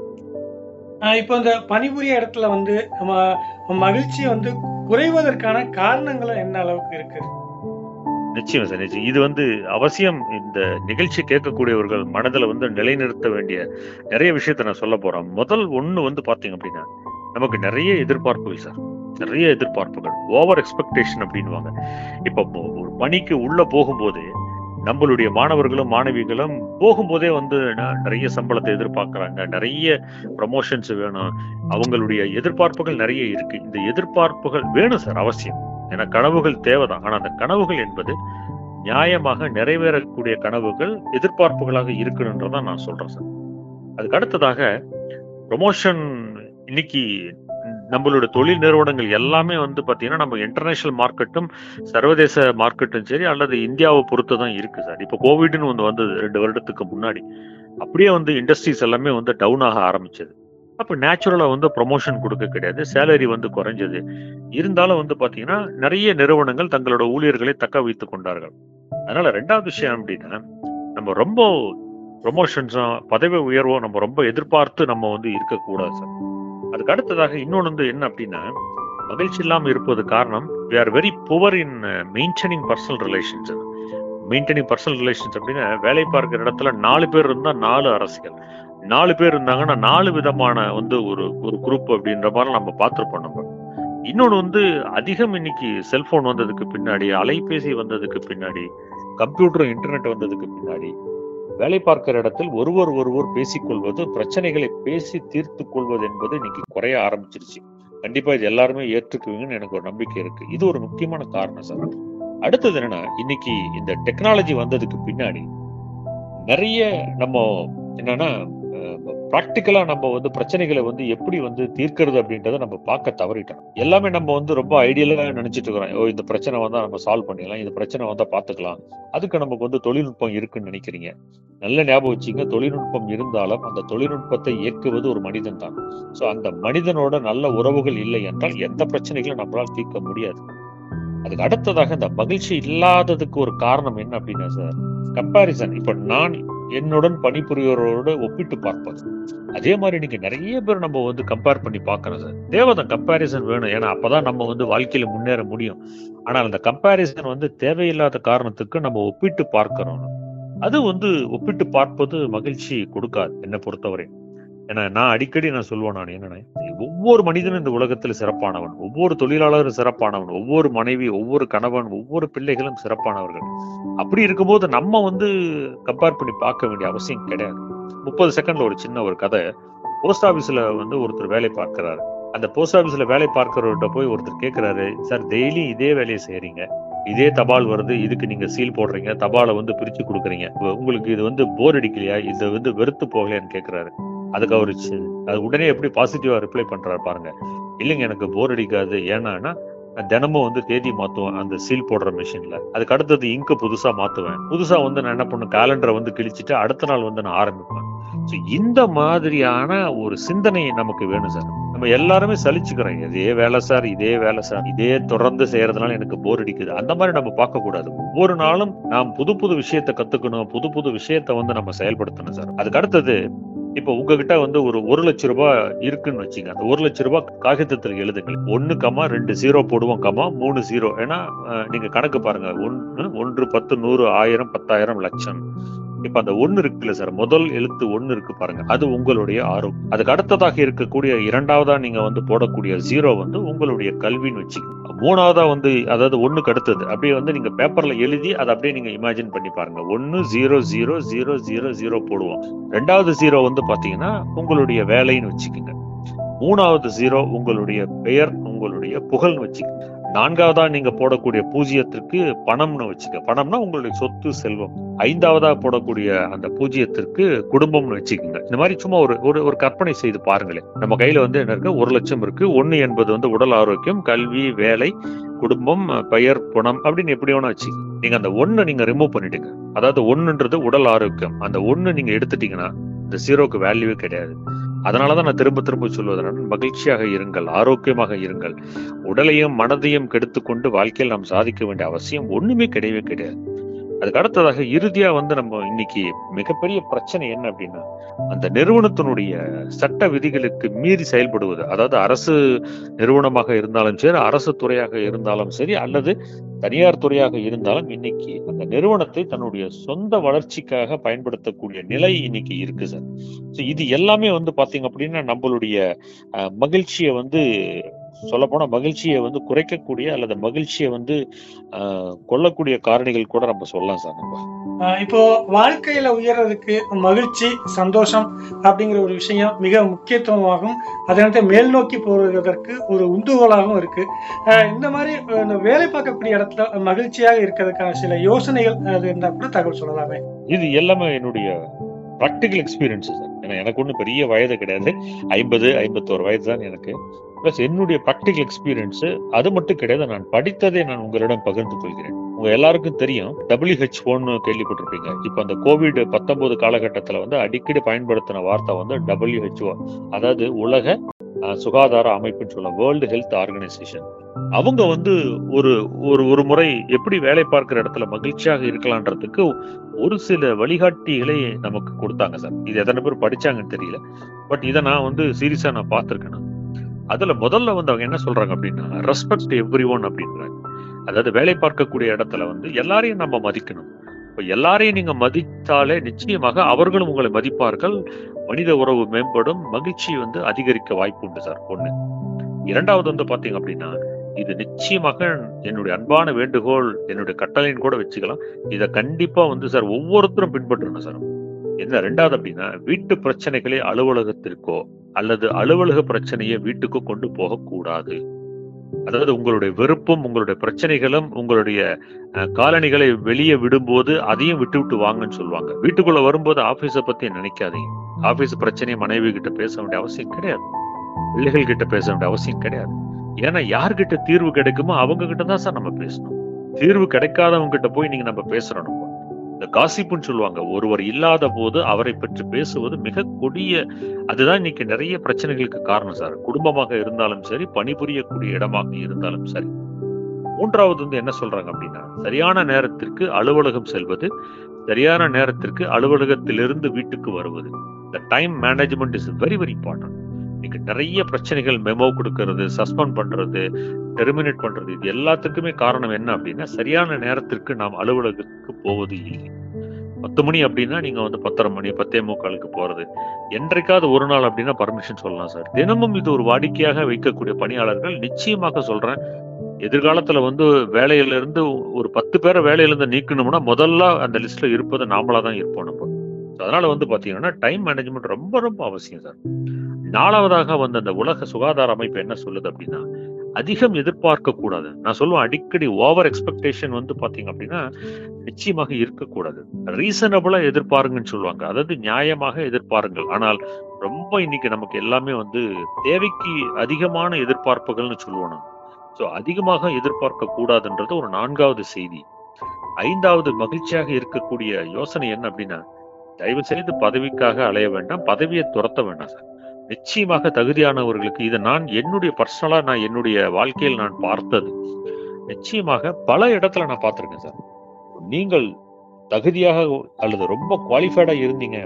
Speaker 2: ஆஹ் இப்போ இந்த பணிபுரிய இடத்துல வந்து ம- மகிழ்ச்சி வந்து குறைவதற்கான காரணங்களும் என்ன அளவுக்கு இருக்கு
Speaker 3: நிச்சயம் சார் நிச்சயம் இது வந்து அவசியம் இந்த நிகழ்ச்சி கேட்கக்கூடியவர்கள் மனதில் வந்து நிலைநிறுத்த வேண்டிய நிறைய விஷயத்த நான் சொல்ல போறேன் முதல் ஒண்ணு வந்து பாத்தீங்க அப்படின்னா நமக்கு நிறைய எதிர்பார்ப்புகள் சார் நிறைய எதிர்பார்ப்புகள் ஓவர் எக்ஸ்பெக்டேஷன் அப்படின்வாங்க இப்ப போ- ஒரு பணிக்கு உள்ள போகும்போது நம்மளுடைய மாணவர்களும் மாணவிகளும் போகும்போதே வந்து ந- நிறைய சம்பளத்தை எதிர்பார்க்கறாங்க நிறைய ப்ரமோஷன்ஸ் வேணும் அவங்களுடைய எதிர்பார்ப்புகள் நிறைய இருக்கு இந்த எதிர்பார்ப்புகள் வேணும் சார் அவசியம் ஏன்னா கனவுகள் தேவைதான் ஆனா அந்த கனவுகள் என்பது நியாயமாக நிறைவேறக்கூடிய கனவுகள் எதிர்பார்ப்புகளாக இருக்கணுன்றதான் நான் சொல்றேன் சார் அதுக்கு அடுத்ததாக ப்ரொமோஷன் இன்னைக்கு நம்மளோட தொழில் நிறுவனங்கள் எல்லாமே வந்து பாத்தீங்கன்னா நம்ம இன்டர்நேஷனல் மார்க்கெட்டும் சர்வதேச மார்க்கெட்டும் சரி அல்லது இந்தியாவை பொறுத்து தான் இருக்கு சார் இப்போ கோவிட்னு ஒன்று வந்தது ரெண்டு வருடத்துக்கு முன்னாடி அப்படியே வந்து இண்டஸ்ட்ரீஸ் எல்லாமே வந்து டவுன் ஆக ஆரம்பிச்சது அப்போ நேச்சுரலா வந்து ப்ரொமோஷன் கொடுக்க கிடையாது சேலரி வந்து குறைஞ்சது இருந்தாலும் வந்து பாத்தீங்கன்னா நிறைய நிறுவனங்கள் தங்களோட ஊழியர்களை தக்க வைத்துக் கொண்டார்கள் அதனால ரெண்டாவது விஷயம் அப்படின்னா நம்ம ரொம்ப ப்ரொமோஷன்ஸோ பதவி உயர்வோ நம்ம ரொம்ப எதிர்பார்த்து நம்ம வந்து இருக்கக்கூடாது சார் அதுக்கு அடுத்ததாக இன்னொன்று வந்து என்ன அப்படின்னா மகிழ்ச்சி இல்லாம இருப்பது காரணம் we are very poor in maintaining personal relations maintaining personal relations அப்படின்னா வேலை பார்க்கிற இடத்துல நாலு பேர் இருந்தா நாலு அரசியல் நாலு பேர் இருந்தாங்கன்னா நாலு விதமான வந்து ஒரு ஒரு குரூப் அப்படின்ற மாதிரி நம்ம பார்த்துருப்போம் நம்ம இன்னொன்று வந்து அதிகம் இன்னைக்கு செல்போன் வந்ததுக்கு பின்னாடி அலைபேசி வந்ததுக்கு பின்னாடி கம்ப்யூட்டர் இன்டர்நெட் வந்ததுக்கு பின்னாடி வேலை பார்க்கிற இடத்தில் ஒருவர் ஒருவர் பேசிக்கொள்வது பிரச்சனைகளை பேசி தீர்த்து கொள்வது என்பது இன்னைக்கு குறைய ஆரம்பிச்சிருச்சு கண்டிப்பா இது எல்லாருமே ஏற்றுக்குவீங்கன்னு எனக்கு ஒரு நம்பிக்கை இருக்கு இது ஒரு முக்கியமான காரணம் சார் அடுத்தது என்னன்னா இன்னைக்கு இந்த டெக்னாலஜி வந்ததுக்கு பின்னாடி நிறைய நம்ம என்னன்னா ப்ராக்டிக்கலா நம்ம வந்து பிரச்சனைகளை வந்து எப்படி வந்து தீர்க்கிறது அப்படின்றத நம்ம பார்க்க தவறிட்டோம் எல்லாமே நம்ம வந்து ரொம்ப ஐடியலா நினைச்சிட்டு இருக்கிறோம் ஓ இந்த பிரச்சனை வந்தா நம்ம சால்வ் பண்ணிடலாம் இந்த பிரச்சனை வந்தா பாத்துக்கலாம் அதுக்கு நமக்கு வந்து தொழில்நுட்பம் இருக்குன்னு நினைக்கிறீங்க நல்ல ஞாபகம் வச்சுங்க தொழில்நுட்பம் இருந்தாலும் அந்த தொழில்நுட்பத்தை இயக்குவது ஒரு மனிதன் தான் சோ அந்த மனிதனோட நல்ல உறவுகள் இல்லை என்றால் எந்த பிரச்சனைகளும் நம்மளால் தீர்க்க முடியாது அதுக்கு அடுத்ததாக இந்த மகிழ்ச்சி இல்லாததுக்கு ஒரு காரணம் என்ன அப்படின்னா சார் கம்பாரிசன் இப்ப நான் என்னுடன் பணிபுரியவரோட ஒப்பிட்டு பார்ப்பது அதே மாதிரி நீங்க நிறைய பேர் நம்ம வந்து கம்பேர் பண்ணி பார்க்கணும் சார் தேவைதான் கம்பாரிசன் வேணும் ஏன்னா அப்பதான் நம்ம வந்து வாழ்க்கையில முன்னேற முடியும் ஆனால் அந்த கம்பாரிசன் வந்து தேவையில்லாத காரணத்துக்கு நம்ம ஒப்பிட்டு பார்க்கிறோம் அது வந்து ஒப்பிட்டு பார்ப்பது மகிழ்ச்சி கொடுக்காது என்னை பொறுத்தவரை ஏன்னா நான் அடிக்கடி நான் சொல்லுவேன் நான் என்னன்னா ஒவ்வொரு மனிதனும் இந்த உலகத்துல சிறப்பானவன் ஒவ்வொரு தொழிலாளரும் சிறப்பானவன் ஒவ்வொரு மனைவி ஒவ்வொரு கணவன் ஒவ்வொரு பிள்ளைகளும் சிறப்பானவர்கள் அப்படி இருக்கும்போது நம்ம வந்து கம்பேர் பண்ணி பார்க்க வேண்டிய அவசியம் கிடையாது முப்பது செகண்ட்ல ஒரு சின்ன ஒரு கதை போஸ்ட் ஆபீஸ்ல வந்து ஒருத்தர் வேலை பார்க்கிறாரு அந்த போஸ்ட் ஆபீஸ்ல வேலை பார்க்கிறவர்கிட்ட போய் ஒருத்தர் கேட்கிறாரு சார் டெய்லி இதே வேலையை செய்யறீங்க இதே தபால் வருது இதுக்கு நீங்க சீல் போடுறீங்க தபாலை வந்து பிரிச்சு கொடுக்குறீங்க உங்களுக்கு இது வந்து போர் அடிக்கலையா இது வந்து வெறுத்து போகலையான்னு கேட்கிறாரு அதுக்கு அவரு சி- அது உடனே எப்படி பாசிட்டிவா ரிப்ளை பண்றாரு பாருங்க இல்லைங்க எனக்கு போர் அடிக்காது ஏன்னா நான் தினமும் வந்து தேதி மாத்துவேன் அந்த சீல் போடுற மிஷின்ல அதுக்கு அடுத்தது இங்கு புதுசா மாத்துவேன் புதுசா வந்து நான் என்ன பண்ணும் கேலண்டரை வந்து கிழிச்சிட்டு அடுத்த நாள் வந்து நான் ஆரம்பிப்பேன் So, இந்த மாதிரியான ஒரு சிந்தனை நமக்கு வேணும் சார் நம்ம எல்லாருமே சலிச்சுக்கிறோம் இதே வேலை சார் இதே வேலை சார் இதே தொடர்ந்து செய்யறதுனால எனக்கு போர் அடிக்குது அந்த மாதிரி நம்ம பார்க்க கூடாது ஒவ்வொரு நாளும் நாம் புது புது விஷயத்தை கத்துக்கணும் புது புது விஷயத்தை வந்து நம்ம செயல்படுத்தணும் சார் அதுக்கு அடுத்தது இப்ப உங்ககிட்ட வந்து ஒரு ஒரு லட்ச ரூபாய் இருக்குன்னு வச்சுங்க அந்த ஒரு லட்ச ரூபாய் காகிதத்தில் எழுதுங்க ஒன்னு கமா ரெண்டு ஜீரோ போடுவோம் கமா மூணு ஜீரோ ஏன்னா அஹ், நீங்க கணக்கு பாருங்க ஒன்னு ஒன்று பத்து நூறு ஆயிரம் பத்தாயிரம் லட்சம் இப்ப அந்த ஒண்ணு இருக்குல்ல சார் முதல் எழுத்து ஒண்ணு இருக்கு பாருங்க அது உங்களுடைய ஆரோக்கியம் அதுக்கு அடுத்ததாக இருக்கக்கூடிய இரண்டாவதா நீங்க வந்து போடக்கூடிய ஜீரோ வந்து உங்களுடைய கல்வின்னு வச்சுக்கோங்க மூணாவதா வந்து அதாவது ஒண்ணுக்கு அடுத்தது அப்படியே வந்து நீங்க பேப்பர்ல எழுதி அதை அப்படியே நீங்க இமேஜின் பண்ணி பாருங்க ஒன்னு zero zero zero zero zero போடுவோம் ரெண்டாவது ஜீரோ வந்து பாத்தீங்கன்னா உங்களுடைய வேலைன்னு வச்சுக்கோங்க மூணாவது ஜீரோ உங்களுடைய பெயர் உங்களுடைய புகழ்னு வச்சுக்கோங்க நான்காவதா நீங்க போடக்கூடிய பூஜ்ஜியத்திற்கு பணம்னு வச்சுக்க பணம்னா உங்களுடைய சொத்து செல்வம் ஐந்தாவதா போடக்கூடிய அந்த பூஜ்ஜியத்திற்கு குடும்பம்னு வச்சுக்கோங்க இந்த மாதிரி சும்மா ஒரு ஒரு ஒரு கற்பனை செய்து பாருங்களேன் நம்ம கையில வந்து என்ன இருக்கு ஒரு லட்சம் இருக்கு ஒண்ணு என்பது வந்து உடல் ஆரோக்கியம் கல்வி வேலை குடும்பம் பெயர் பணம் அப்படின்னு எப்படி வேணா வச்சு நீங்க அந்த ஒண்ணை நீங்க ரிமூவ் பண்ணிடுங்க அதாவது ஒண்ணுன்றது உடல் ஆரோக்கியம் அந்த ஒண்ணு நீங்க எடுத்துட்டீங்கன்னா இந்த ஜீரோக்கு வேல்யூவே கிடையாது அதனாலதான் நான் திரும்ப திரும்ப சொல்வதனால் மகிழ்ச்சியாக இருங்கள் ஆரோக்கியமாக இருங்கள் உடலையும் மனதையும் கெடுத்துக்கொண்டு வாழ்க்கையில் நாம் சாதிக்க வேண்டிய அவசியம் ஒண்ணுமே கிடையவே கிடையாது அதுக்கு அடுத்ததாக இறுதியா வந்து நம்ம இன்னைக்கு மிகப்பெரிய பிரச்சனை என்ன அப்படின்னா அந்த நிறுவனத்தினுடைய சட்ட விதிகளுக்கு மீறி செயல்படுவது அதாவது அரசு நிறுவனமாக இருந்தாலும் சரி அரசு துறையாக இருந்தாலும் சரி அல்லது தனியார் துறையாக இருந்தாலும் இன்னைக்கு அந்த நிறுவனத்தை தன்னுடைய சொந்த வளர்ச்சிக்காக பயன்படுத்தக்கூடிய நிலை இன்னைக்கு இருக்கு சார் ஸோ இது எல்லாமே வந்து பாத்தீங்க அப்படின்னா நம்மளுடைய அஹ், மகிழ்ச்சியை வந்து சொல்ல போனா மகிழ்ச்சியை வந்து குறைக்கக்கூடிய அல்லது மகிழ்ச்சியை வந்து ஆஹ், கொல்லக்கூடிய காரணிகள் கூட நம்ம சொல்லலாம் சார் நம்ம
Speaker 2: ஆஹ் இப்போ வாழ்க்கையில உயர்றதுக்கு மகிழ்ச்சி சந்தோஷம் அப்படிங்கிற ஒரு விஷயம் மிக முக்கியத்துவமாகும் அதனத்தை மேல் நோக்கி போவதற்கு ஒரு உந்துகோலாகவும் இருக்கு ஆஹ் இந்த மாதிரி ஆஹ் இந்த வேலை பார்க்கக்கூடிய இடத்துல மகிழ்ச்சியாக இருக்கிறதுக்கான சில யோசனைகள் அது இருந்தா கூட தகவல் சொல்லலாமே
Speaker 3: இது எல்லாமே என்னுடைய ப்ராக்டிக்கல் எக்ஸ்பீரியன்ஸ் சார் ஏன்னா எனக்கு ஒன்றும் பெரிய வயது கிடையாது ஐம்பது ஐம்பத்தோரு வயது தான் எனக்கு ப்ளஸ் என்னுடைய ப்ராக்டிக்கல் எக்ஸ்பீரியன்ஸ் அது மட்டும் கிடையாது நான் படித்ததை நான் உங்களிடம் பகிர்ந்து கொள்கிறேன் உங்க எல்லாருக்கும் தெரியும் டபிள்யூஹெச்ஓன்னு கேள்விப்பட்டிருப்பீங்க இப்போ அந்த கோவிட் பத்தொன்பது காலகட்டத்தில் வந்து அடிக்கடி பயன்படுத்தின வார்த்தை வந்து டபிள்யூஹெச்ஓ அதாவது உலக அஹ், சுகாதார அமைப்புன்னு சொல்ல வேர்ல்டு ஹெல்த் ஆர்கனைசேஷன் அவங்க வந்து ஒரு ஒரு ஒரு முறை எப்படி வேலை பார்க்கிற இடத்துல மகிழ்ச்சியாக இருக்கலான்றதுக்கு ஒரு சில வழிகாட்டிகளை நமக்கு கொடுத்தாங்க சார் இது எத்தனை பேர் படிச்சாங்கன்னு தெரியல பட் இதை நான் வந்து சீரியஸா நான் பார்த்திருக்கேன் நான். அதுல முதல்ல வந்து அவங்க என்ன சொல்றாங்க அப்படின்னா ரெஸ்பெக்ட் எவ்ரி ஒன் அப்படின்றாங்க அதாவது வேலை பார்க்கக்கூடிய இடத்துல வந்து எல்லாரையும் நம்ம மதிக்கணும் இப்ப எல்லாரையும் நீங்க மதித்தாலே நிச்சயமாக அவர்களும் உங்களை மதிப்பார்கள் மனித உறவு மேம்படும் மகிழ்ச்சி வந்து அதிகரிக்க வாய்ப்பு உண்டு சார் ஒண்ணு இரண்டாவது வந்து பாத்தீங்க அப்படின்னா இது நிச்சயமாக என்னுடைய அன்பான வேண்டுகோள் என்னுடைய கட்டளைன்னு கூட வச்சுக்கலாம் இதை கண்டிப்பா வந்து சார் ஒவ்வொருத்தரும் பின்பற்றணும் சார் என்ன ரெண்டாவது அப்படின்னா வீட்டு பிரச்சனைகளை அலுவலகத்திற்கோ அல்லது அலுவலக பிரச்சனையை வீட்டுக்கோ கொண்டு போகக்கூடாது அதாவது உங்களுடைய வெறுப்பும் உங்களுடைய பிரச்சனைகளும் உங்களுடைய அஹ், காலணிகளை வெளியே விடும்போது அதையும் விட்டு விட்டு வாங்கன்னு சொல்லுவாங்க வீட்டுக்குள்ள வரும்போது ஆபீஸ பத்தி நினைக்காதீங்க ஆபீஸ் பிரச்சனையை மனைவி கிட்ட பேச வேண்டிய அவசியம் கிடையாது பிள்ளைகள் கிட்ட பேச வேண்டிய அவசியம் கிடையாது ஏன்னா யார்கிட்ட தீர்வு கிடைக்குமோ அவங்க கிட்ட தான் சார் நம்ம பேசணும் தீர்வு கிடைக்காதவங்க கிட்ட போய் நீங்க நம்ம பேசுறோம் நம்ம இந்த காசிப்புன்னு சொல்லுவாங்க ஒருவர் இல்லாத போது அவரை பற்றி பேசுவது மிக கொடிய அதுதான் இன்னைக்கு நிறைய பிரச்சனைகளுக்கு காரணம் சார் குடும்பமாக இருந்தாலும் சரி பணிபுரியக்கூடிய இடமாக இருந்தாலும் சரி மூன்றாவது வந்து என்ன சொல்றாங்க அப்படின்னா சரியான நேரத்திற்கு அலுவலகம் செல்வது சரியான நேரத்திற்கு அலுவலகத்திலிருந்து வீட்டுக்கு வருவது இந்த time management is very very important இன்னைக்கு நிறைய பிரச்சனைகள் மெமோ கொடுக்கறது சஸ்பெண்ட் பண்றது டெர்மினேட் பண்றது இது எல்லாத்துக்குமே காரணம் என்ன அப்படின்னா சரியான நேரத்திற்கு நாம் அலுவலகத்துக்கு போவது இல்லை பத்து மணி அப்படின்னா நீங்க வந்து பத்தரை மணி பத்தே முக்காலுக்கு போறது என்றைக்காவது ஒரு நாள் அப்படின்னா பர்மிஷன் சொல்லலாம் சார் தினமும் இது ஒரு வாடிக்கையாக வைக்கக்கூடிய பணியாளர்கள் நிச்சயமாக சொல்றேன் எதிர்காலத்துல வந்து வேலையில இருந்து ஒரு பத்து பேரை வேலையில இருந்து நீக்கணும்னா முதல்ல அந்த லிஸ்ட்ல இருப்பது நாமளா தான் இருப்போம் நம்ம So அதனால வந்து பாத்தீங்கன்னா டைம் மேனேஜ்மெண்ட் ரொம்ப ரொம்ப அவசியம் சார் நாலாவதாக வந்து அந்த உலக சுகாதார அமைப்பு என்ன சொல்லுது அப்படின்னா அதிகம் எதிர்பார்க்க கூடாது நான் சொல்லுவேன் அடிக்கடி ஓவர் எக்ஸ்பெக்டேஷன் வந்து பாத்தீங்க அப்படின்னா நிச்சயமாக இருக்கக்கூடாது ரீசனபிளா எதிர்பாருங்கன்னு சொல்லுவாங்க அதாவது நியாயமாக எதிர்பாருங்கள் ஆனால் ரொம்ப இன்னைக்கு நமக்கு எல்லாமே வந்து தேவைக்கு அதிகமான எதிர்பார்ப்புகள்னு சொல்லுவோம் நம்ம ஸோ அதிகமாக எதிர்பார்க்க கூடாதுன்றது ஒரு நான்காவது செய்தி ஐந்தாவது மகிழ்ச்சியாக இருக்கக்கூடிய யோசனை என்ன அப்படின்னா தயவு செய்து பதவிக்காக அலைய வேண்டாம் பதவியை துரத்த வேண்டாம் சார் நிச்சயமாக தகுதியானவர்களுக்கு இதை நான் என்னுடைய பர்சனலா நான் என்னுடைய வாழ்க்கையில் நான் பார்த்தது நிச்சயமாக பல இடத்துல நான் பார்த்திருக்கேன் சார் நீங்கள் தகுதியாக அல்லது ரொம்ப குவாலிஃபைடா இருந்தீங்க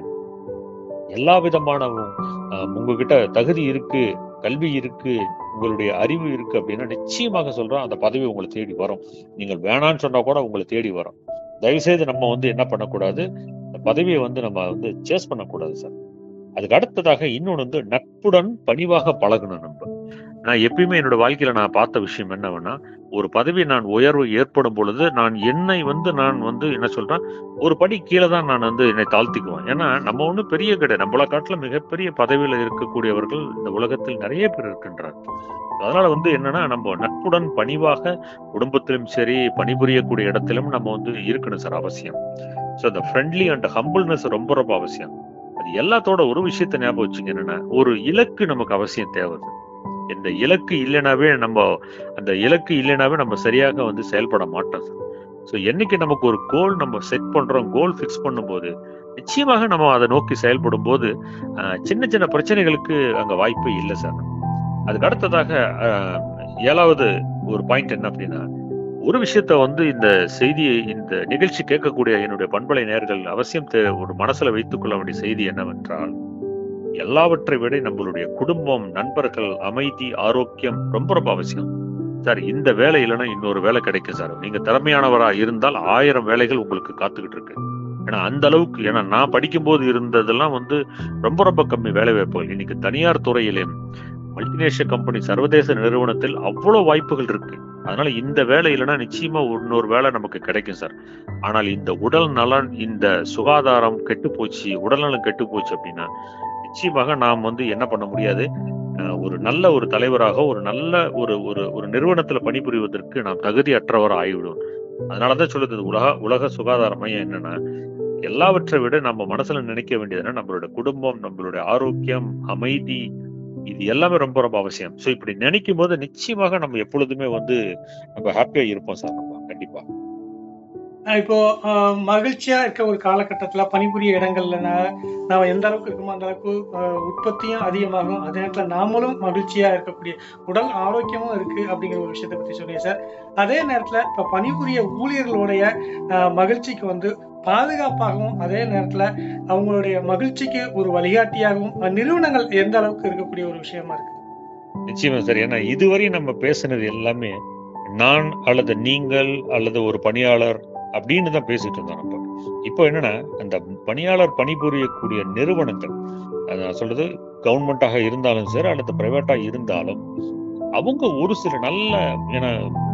Speaker 3: எல்லா விதமான அஹ், உங்ககிட்ட தகுதி இருக்கு கல்வி இருக்கு உங்களுடைய அறிவு இருக்கு அப்படின்னா நிச்சயமாக சொல்றேன் அந்த பதவி உங்களை தேடி வரும் நீங்கள் வேணான்னு சொன்னா கூட உங்களை தேடி வரும் தயவு செய்து நம்ம வந்து என்ன பண்ணக்கூடாது அந்த பதவியை வந்து நம்ம வந்து சேஸ் பண்ணக்கூடாது சார் அதுக்கு அடுத்ததாக இன்னொன்று வந்து நட்புடன் பணிவாக பழகணும் நம்ம நான் எப்பயுமே என்னோட வாழ்க்கையில நான் பார்த்த விஷயம் என்னவென்னா ஒரு பதவி நான் உயர்வு ஏற்படும் பொழுது நான் என்னை வந்து நான் வந்து என்ன சொல்றேன் ஒரு படி கீழே தான் நான் வந்து என்னை தாழ்த்திக்குவேன் ஏன்னா நம்ம ஒன்றும் பெரிய கிடையாது நம்மளை காட்டில மிகப்பெரிய பதவியில இருக்கக்கூடியவர்கள் இந்த உலகத்தில் நிறைய பேர் இருக்கின்றார்கள் அதனால வந்து என்னன்னா நம்ம நட்புடன் பணிவாக குடும்பத்திலும் சரி பணிபுரியக்கூடிய இடத்திலும் நம்ம வந்து இருக்கணும் சார் அவசியம் ஸோ அந்த ஃப்ரெண்ட்லி அண்ட் ஹம்பிள்னஸ் ரொம்ப ரொம்ப அவசியம் அது எல்லாத்தோட ஒரு விஷயத்த ஞாபகம் வச்சுங்க என்னன்னா ஒரு இலக்கு நமக்கு அவசியம் தேவை இந்த இலக்கு இல்லைனாவே நம்ம அந்த இலக்கு இல்லைனாவே நம்ம சரியாக வந்து செயல்பட மாட்டோம் ஸோ என்னைக்கு நமக்கு ஒரு கோல் நம்ம செட் பண்றோம் கோல் ஃபிக்ஸ் பண்ணும்போது நிச்சயமாக நம்ம அதை நோக்கி செயல்படும் போது அஹ், சின்ன சின்ன பிரச்சனைகளுக்கு அங்க வாய்ப்பு இல்லை சார் அதுக்கு அடுத்ததாக அஹ், ஏழாவது ஒரு பாயிண்ட் என்ன அப்படின்னா ஒரு விஷயத்த வந்து இந்த செய்தியை இந்த நிகழ்ச்சி கேட்கக்கூடிய என்னுடைய பண்பலை நேர்கள் அவசியம் தே- ஒரு மனசுல வைத்துக் கொள்ள வேண்டிய செய்தி என்னவென்றால் எல்லாவற்றை விட நம்மளுடைய குடும்பம் நண்பர்கள் அமைதி ஆரோக்கியம் ரொம்ப ரொம்ப அவசியம் சார் இந்த வேலை இல்லைன்னா இன்னொரு வேலை கிடைக்கும் சார் நீங்க திறமையானவரா இருந்தால் ஆயிரம் வேலைகள் உங்களுக்கு காத்துக்கிட்டு இருக்கு ஏன்னா அந்த அளவுக்கு ஏன்னா நான் படிக்கும்போது இருந்ததெல்லாம் வந்து ரொம்ப ரொம்ப கம்மி வேலை வாய்ப்புகள் இன்னைக்கு தனியார் துறையிலும் மல்டிநேஷனல் கம்பெனி சர்வதேச நிறுவனத்தில் அவ்வளவு வாய்ப்புகள் இருக்கு அதனால இந்த வேலை இல்லைன்னா நிச்சயமா இன்னொரு வேலை நமக்கு கிடைக்கும் சார் ஆனால் இந்த உடல் நலன் இந்த சுகாதாரம் கெட்டு போச்சு உடல்நலம் கெட்டு போச்சு அப்படின்னா நிச்சயமாக நாம் வந்து என்ன பண்ண முடியாது அஹ் ஒரு நல்ல ஒரு தலைவராக ஒரு நல்ல ஒரு ஒரு ஒரு நிறுவனத்துல பணிபுரிவதற்கு நாம் தகுதியற்றவர் ஆகிவிடும் அதனாலதான் சொல்லுது உலக உலக சுகாதார மையம் என்னன்னா எல்லாவற்றை விட நம்ம மனசுல நினைக்க வேண்டியதுன்னா நம்மளோட குடும்பம் நம்மளுடைய ஆரோக்கியம் அமைதி இது எல்லாமே ரொம்ப ரொம்ப அவசியம் சோ இப்படி நினைக்கும் போது நிச்சயமாக நம்ம எப்பொழுதுமே வந்து நம்ம ஹாப்பியா இருப்போம் சார் நம்ம கண்டிப்பா
Speaker 2: ஆஹ் இப்போ ஆஹ் மகிழ்ச்சியா இருக்க ஒரு காலகட்டத்துல பணிபுரிய இடங்கள்ல நான் நாம எந்த அளவுக்கு இருக்குமோ அந்த அளவுக்கு ஆஹ் உற்பத்தியும் அதிகமாகும் அதே நேரத்துல நாமளும் மகிழ்ச்சியா இருக்கக்கூடிய உடல் ஆரோக்கியமும் இருக்கு அப்படிங்கிற ஒரு விஷயத்தை பத்தி சொன்னீங்க சார் அதே நேரத்துல இப்ப பணிபுரிய ஊழியர்களுடைய ஆஹ் மகிழ்ச்சிக்கு வந்து பாதுகாப்பாகவும் அதே நேரத்துல அவங்களுடைய மகிழ்ச்சிக்கு ஒரு வழிகாட்டியாகவும் அஹ் நிறுவனங்கள் எந்த அளவுக்கு இருக்கக்கூடிய ஒரு விஷயமா இருக்கு
Speaker 3: நிச்சயமா சார் ஏன்னா இதுவரை நம்ம பேசுனது எல்லாமே நான் அல்லது நீங்கள் அல்லது ஒரு பணியாளர் அப்படின்னு தான் பேசிட்டு இருந்தோம் நம்ம இப்போ என்னன்னா அந்த பணியாளர் பணிபுரியக்கூடிய நிறுவனங்கள் அது நான் சொல்றது கவர்மெண்டாக இருந்தாலும் சரி அல்லது பிரைவேட்டா இருந்தாலும் அவங்க ஒரு சில நல்ல ஏன்னா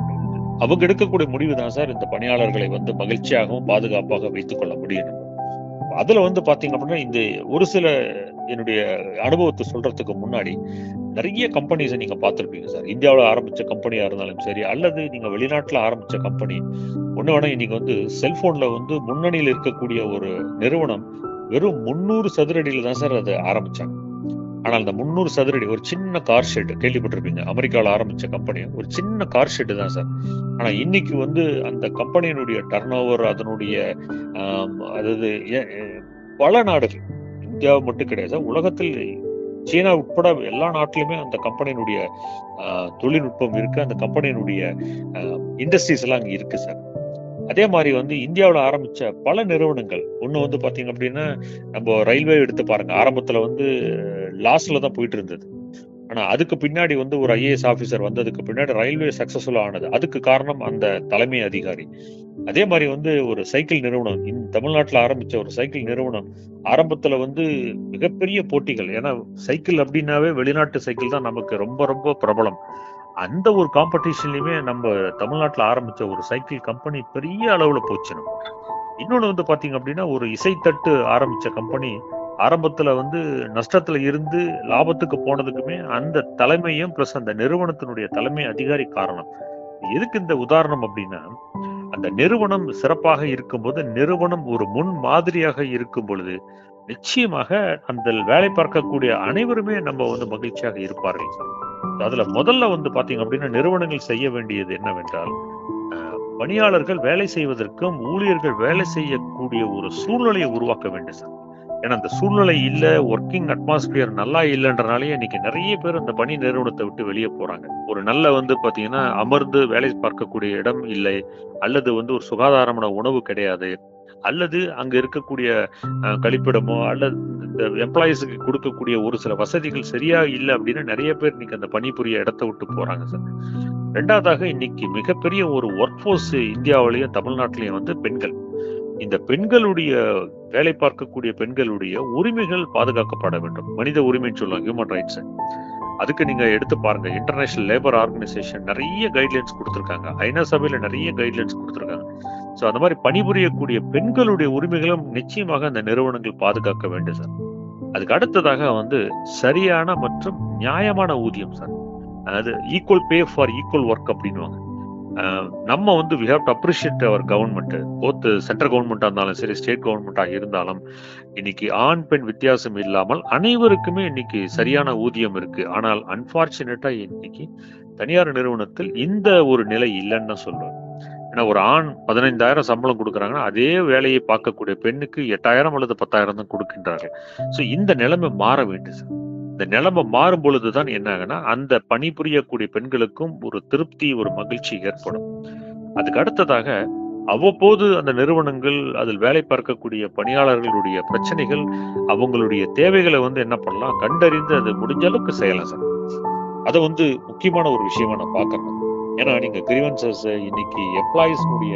Speaker 3: அவங்க எடுக்கக்கூடிய முடிவு தான் சார் இந்த பணியாளர்களை வந்து மகிழ்ச்சியாகவும் பாதுகாப்பாக வைத்துக் கொள்ள முடியும் நம்ம. அதுல வந்து பாத்தீங்க அப்படின்னா இந்த ஒரு சில என்னுடைய அனுபவத்தை சொல்றதுக்கு முன்னாடி நிறைய கம்பெனிஸை நீங்க பார்த்திருப்பீங்க சார் இந்தியாவில் ஆரம்பிச்ச கம்பெனியா இருந்தாலும் சரி அல்லது நீங்க வெளிநாட்டுல ஆரம்பிச்ச கம்பெனி ஒண்ணு வேணா இன்னைக்கு வந்து செல்போன்ல வந்து முன்னணியில் இருக்கக்கூடிய ஒரு நிறுவனம் வெறும் முந்நூறு சதுரடியில தான் சார் அதை ஆரம்பிச்சாங்க ஆனால் அந்த முந்நூறு சதுரடி ஒரு சின்ன கார் ஷெட் கேள்விப்பட்டிருப்பீங்க அமெரிக்காவில் ஆரம்பிச்ச கம்பெனி ஒரு சின்ன கார் ஷெட் தான் சார் ஆனா இன்னைக்கு வந்து அந்த கம்பெனியினுடைய டர்ன் ஓவர் அதனுடைய ஆம், அதாவது ஏ- ஏ- பல நாடுகள் இந்தியா மட்டும் கிடையாது சார் உலகத்தில் சீனா உட்பட எல்லா நாட்டிலுமே அந்த கம்பெனியினுடைய ஆஹ், தொழில்நுட்பம் இருக்கு அந்த கம்பெனியினுடைய இண்டஸ்ட்ரீஸ் எல்லாம் அங்க இருக்கு சார் அதே மாதிரி வந்து இந்தியாவில் ஆரம்பிச்ச பல நிறுவனங்கள் ஒண்ணு வந்து பாத்தீங்க அப்படின்னா நம்ம ரயில்வே எடுத்து பாருங்க ஆரம்பத்துல வந்து லாஸ்ல தான் போயிட்டு இருந்தது ஆனா அதுக்கு பின்னாடி வந்து ஒரு ஐஏஎஸ் ஆபீசர் வந்ததுக்கு பின்னாடி ரயில்வே சக்சஸ்ஃபுல் ஆனது அதுக்கு காரணம் அந்த தலைமை அதிகாரி அதே மாதிரி வந்து ஒரு சைக்கிள் நிறுவனம் இந்த தமிழ்நாட்டுல ஆரம்பிச்ச ஒரு சைக்கிள் நிறுவனம் ஆரம்பத்துல வந்து மிகப்பெரிய போட்டிகள் ஏன்னா சைக்கிள் அப்படின்னாவே வெளிநாட்டு சைக்கிள் தான் நமக்கு ரொம்ப ரொம்ப பிரபலம் அந்த ஒரு காம்படிஷன்லயுமே நம்ம தமிழ்நாட்டுல ஆரம்பிச்ச ஒரு சைக்கிள் கம்பெனி பெரிய அளவுல போச்சு நம்ம இன்னொன்னு வந்து பாத்தீங்க அப்படின்னா ஒரு இசைத்தட்டு ஆரம்பிச்ச கம்பெனி ஆரம்பத்துல வந்து நஷ்டத்துல இருந்து லாபத்துக்கு போனதுக்குமே அந்த தலைமையும் பிளஸ் அந்த நிறுவனத்தினுடைய தலைமை அதிகாரி காரணம் எதுக்கு இந்த உதாரணம் அப்படின்னா அந்த நிறுவனம் சிறப்பாக இருக்கும்போது நிறுவனம் ஒரு முன் மாதிரியாக இருக்கும் பொழுது நிச்சயமாக அந்த வேலை பார்க்கக்கூடிய அனைவருமே நம்ம வந்து மகிழ்ச்சியாக இருப்பார்கள் சார் அதுல முதல்ல வந்து பாத்தீங்க அப்படின்னா நிறுவனங்கள் செய்ய வேண்டியது என்னவென்றால் அஹ், பணியாளர்கள் வேலை செய்வதற்கும் ஊழியர்கள் வேலை செய்யக்கூடிய ஒரு சூழ்நிலையை உருவாக்க வேண்டும் சார் ஏன்னா அந்த சூழ்நிலை இல்ல ஒர்க்கிங் அட்மாஸ்பியர் நல்லா இல்லைன்றனாலே இன்னைக்கு நிறைய பேர் அந்த பணி நிறுவனத்தை விட்டு வெளியே போறாங்க ஒரு நல்ல வந்து பாத்தீங்கன்னா அமர்ந்து வேலை பார்க்கக்கூடிய இடம் இல்லை அல்லது வந்து ஒரு சுகாதாரமான உணவு கிடையாது அல்லது அங்க இருக்கக்கூடிய அஹ், கழிப்பிடமோ அல்லது இந்த எம்ப்ளாயிஸுக்கு கொடுக்கக்கூடிய ஒரு சில வசதிகள் சரியா இல்லை அப்படின்னு நிறைய பேர் இன்னைக்கு அந்த பணிபுரிய இடத்த விட்டு போறாங்க சார் ரெண்டாவதாக இன்னைக்கு மிகப்பெரிய ஒரு ஒர்க் ஃபோர்ஸ் இந்தியாவிலையும் தமிழ்நாட்டிலையும் வந்து பெண்கள் இந்த பெண்களுடைய வேலை பார்க்கக்கூடிய பெண்களுடைய உரிமைகள் பாதுகாக்கப்பட வேண்டும் மனித உரிமைன்னு சொல்லுவாங்க ஹியூமன் ரைட்ஸ் அதுக்கு நீங்க எடுத்து பாருங்க இன்டர்நேஷனல் லேபர் ஆர்கனைசேஷன் நிறைய கைட்லைன்ஸ் கொடுத்துருக்காங்க ஐநா சபையில நிறைய கைட்லைன்ஸ் கொடுத்துருக்காங்க ஸோ அந்த மாதிரி பணிபுரியக்கூடிய பெண்களுடைய உரிமைகளும் நிச்சயமாக அந்த நிறுவனங்கள் பாதுகாக்க வேண்டும் சார் அதுக்கு அடுத்ததாக வந்து சரியான மற்றும் நியாயமான ஊதியம் சார் அதாவது equal pay for equal work அப்படின்னுவாங்க அஹ் நம்ம வந்து we have to appreciate our government both central கவர்மெண்டா இருந்தாலும் சரி ஸ்டேட் கவர்மெண்டாக இருந்தாலும் இன்னைக்கு ஆண் பெண் வித்தியாசம் இல்லாமல் அனைவருக்குமே இன்னைக்கு சரியான ஊதியம் இருக்கு ஆனால் அன்பார்ச்சுனேட்டா இன்னைக்கு தனியார் நிறுவனத்தில் இந்த ஒரு நிலை இல்லைன்னு தான் சொல்லுவேன் ஏன்னா ஒரு ஆண் பதினைந்தாயிரம் சம்பளம் கொடுக்குறாங்கன்னா அதே வேலையை பார்க்கக்கூடிய பெண்ணுக்கு எட்டாயிரம் அல்லது பத்தாயிரம் தான் கொடுக்கின்றார்கள் ஸோ இந்த நிலைமை மாற வேண்டும் சார் இந்த நிலைமை மாறும் பொழுதுதான் என்ன ஆகுனா அந்த பணிபுரியக்கூடிய பெண்களுக்கும் ஒரு திருப்தி ஒரு மகிழ்ச்சி ஏற்படும் அதுக்கு அடுத்ததாக அவ்வப்போது அந்த நிறுவனங்கள் அதில் வேலை பார்க்கக்கூடிய பணியாளர்களுடைய பிரச்சனைகள் அவங்களுடைய தேவைகளை வந்து என்ன பண்ணலாம் கண்டறிந்து அது முடிஞ்ச அளவுக்கு செய்யலாம் சார் அதை வந்து முக்கியமான ஒரு விஷயமா நான் பார்க்கறேன் ஏன்னா நீங்க கிரீவன்சஸ் இன்னைக்கு எம்ப்ளாயிஸ்னுடைய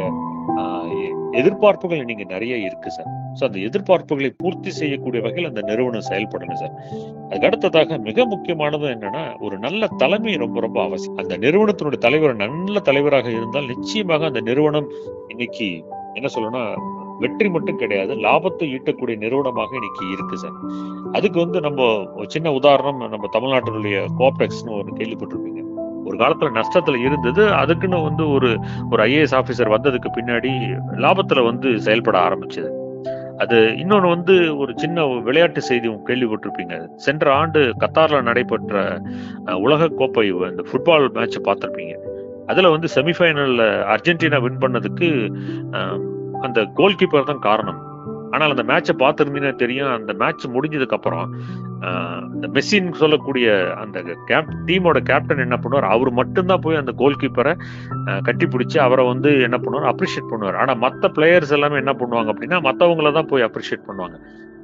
Speaker 3: எதிர்பார்ப்புகள் இன்னைக்கு நிறைய இருக்கு சார் ஸோ அந்த எதிர்பார்ப்புகளை பூர்த்தி செய்யக்கூடிய வகையில் அந்த நிறுவனம் செயல்படணும் சார் அதுக்கு அடுத்ததாக மிக முக்கியமானது என்னன்னா ஒரு நல்ல தலைமை ரொம்ப ரொம்ப அவசியம் அந்த நிறுவனத்தினுடைய தலைவர் நல்ல தலைவராக இருந்தால் நிச்சயமாக அந்த நிறுவனம் இன்னைக்கு என்ன சொல்லணும்னா வெற்றி மட்டும் கிடையாது லாபத்தை ஈட்டக்கூடிய நிறுவனமாக இன்னைக்கு இருக்கு சார் அதுக்கு வந்து நம்ம ஒரு சின்ன உதாரணம் நம்ம தமிழ்நாட்டினுடைய கோஆப்டெக்ஸ்னு ஒரு கேள்விப்பட்டிருப்பீங்க ஒரு காலத்துல நஷ்டத்துல இருந்தது அதுக்குன்னு வந்து ஒரு ஒரு ஐஏஎஸ் ஆபீசர் வந்ததுக்கு பின்னாடி லாபத்துல வந்து செயல்பட ஆரம்பிச்சது அது இன்னொன்னு வந்து ஒரு சின்ன விளையாட்டு செய்தி உங்க கேள்விப்பட்டிருப்பீங்க சென்ற ஆண்டு கத்தார்ல நடைபெற்ற அஹ், உலக கோப்பை இந்த ஃபுட்பால் மேட்ச் பார்த்திருப்பீங்க அதுல வந்து செமிஃபைனல்ல அர்ஜென்டினா வின் பண்ணதுக்கு அஹ், அந்த கோல் கீப்பர் தான் காரணம் ஆனால் அந்த மேட்சை பார்த்துருந்தீங்கன்னா தெரியும் அந்த மேட்ச் முடிஞ்சதுக்கு அப்புறம் ஆஹ், இந்த மெஸ்ஸின்னு சொல்லக்கூடிய அந்த கேப் டீமோட கேப்டன் என்ன பண்ணுவார் அவர் மட்டும்தான் போய் அந்த கோல் கீப்பரை கட்டி பிடிச்சி அவரை வந்து என்ன பண்ணுவார் அப்ரிஷியேட் பண்ணுவார் ஆனா மற்ற பிளேயர்ஸ் எல்லாமே என்ன பண்ணுவாங்க அப்படின்னா மற்றவங்கள தான் போய் அப்ரிஷியேட் பண்ணுவாங்க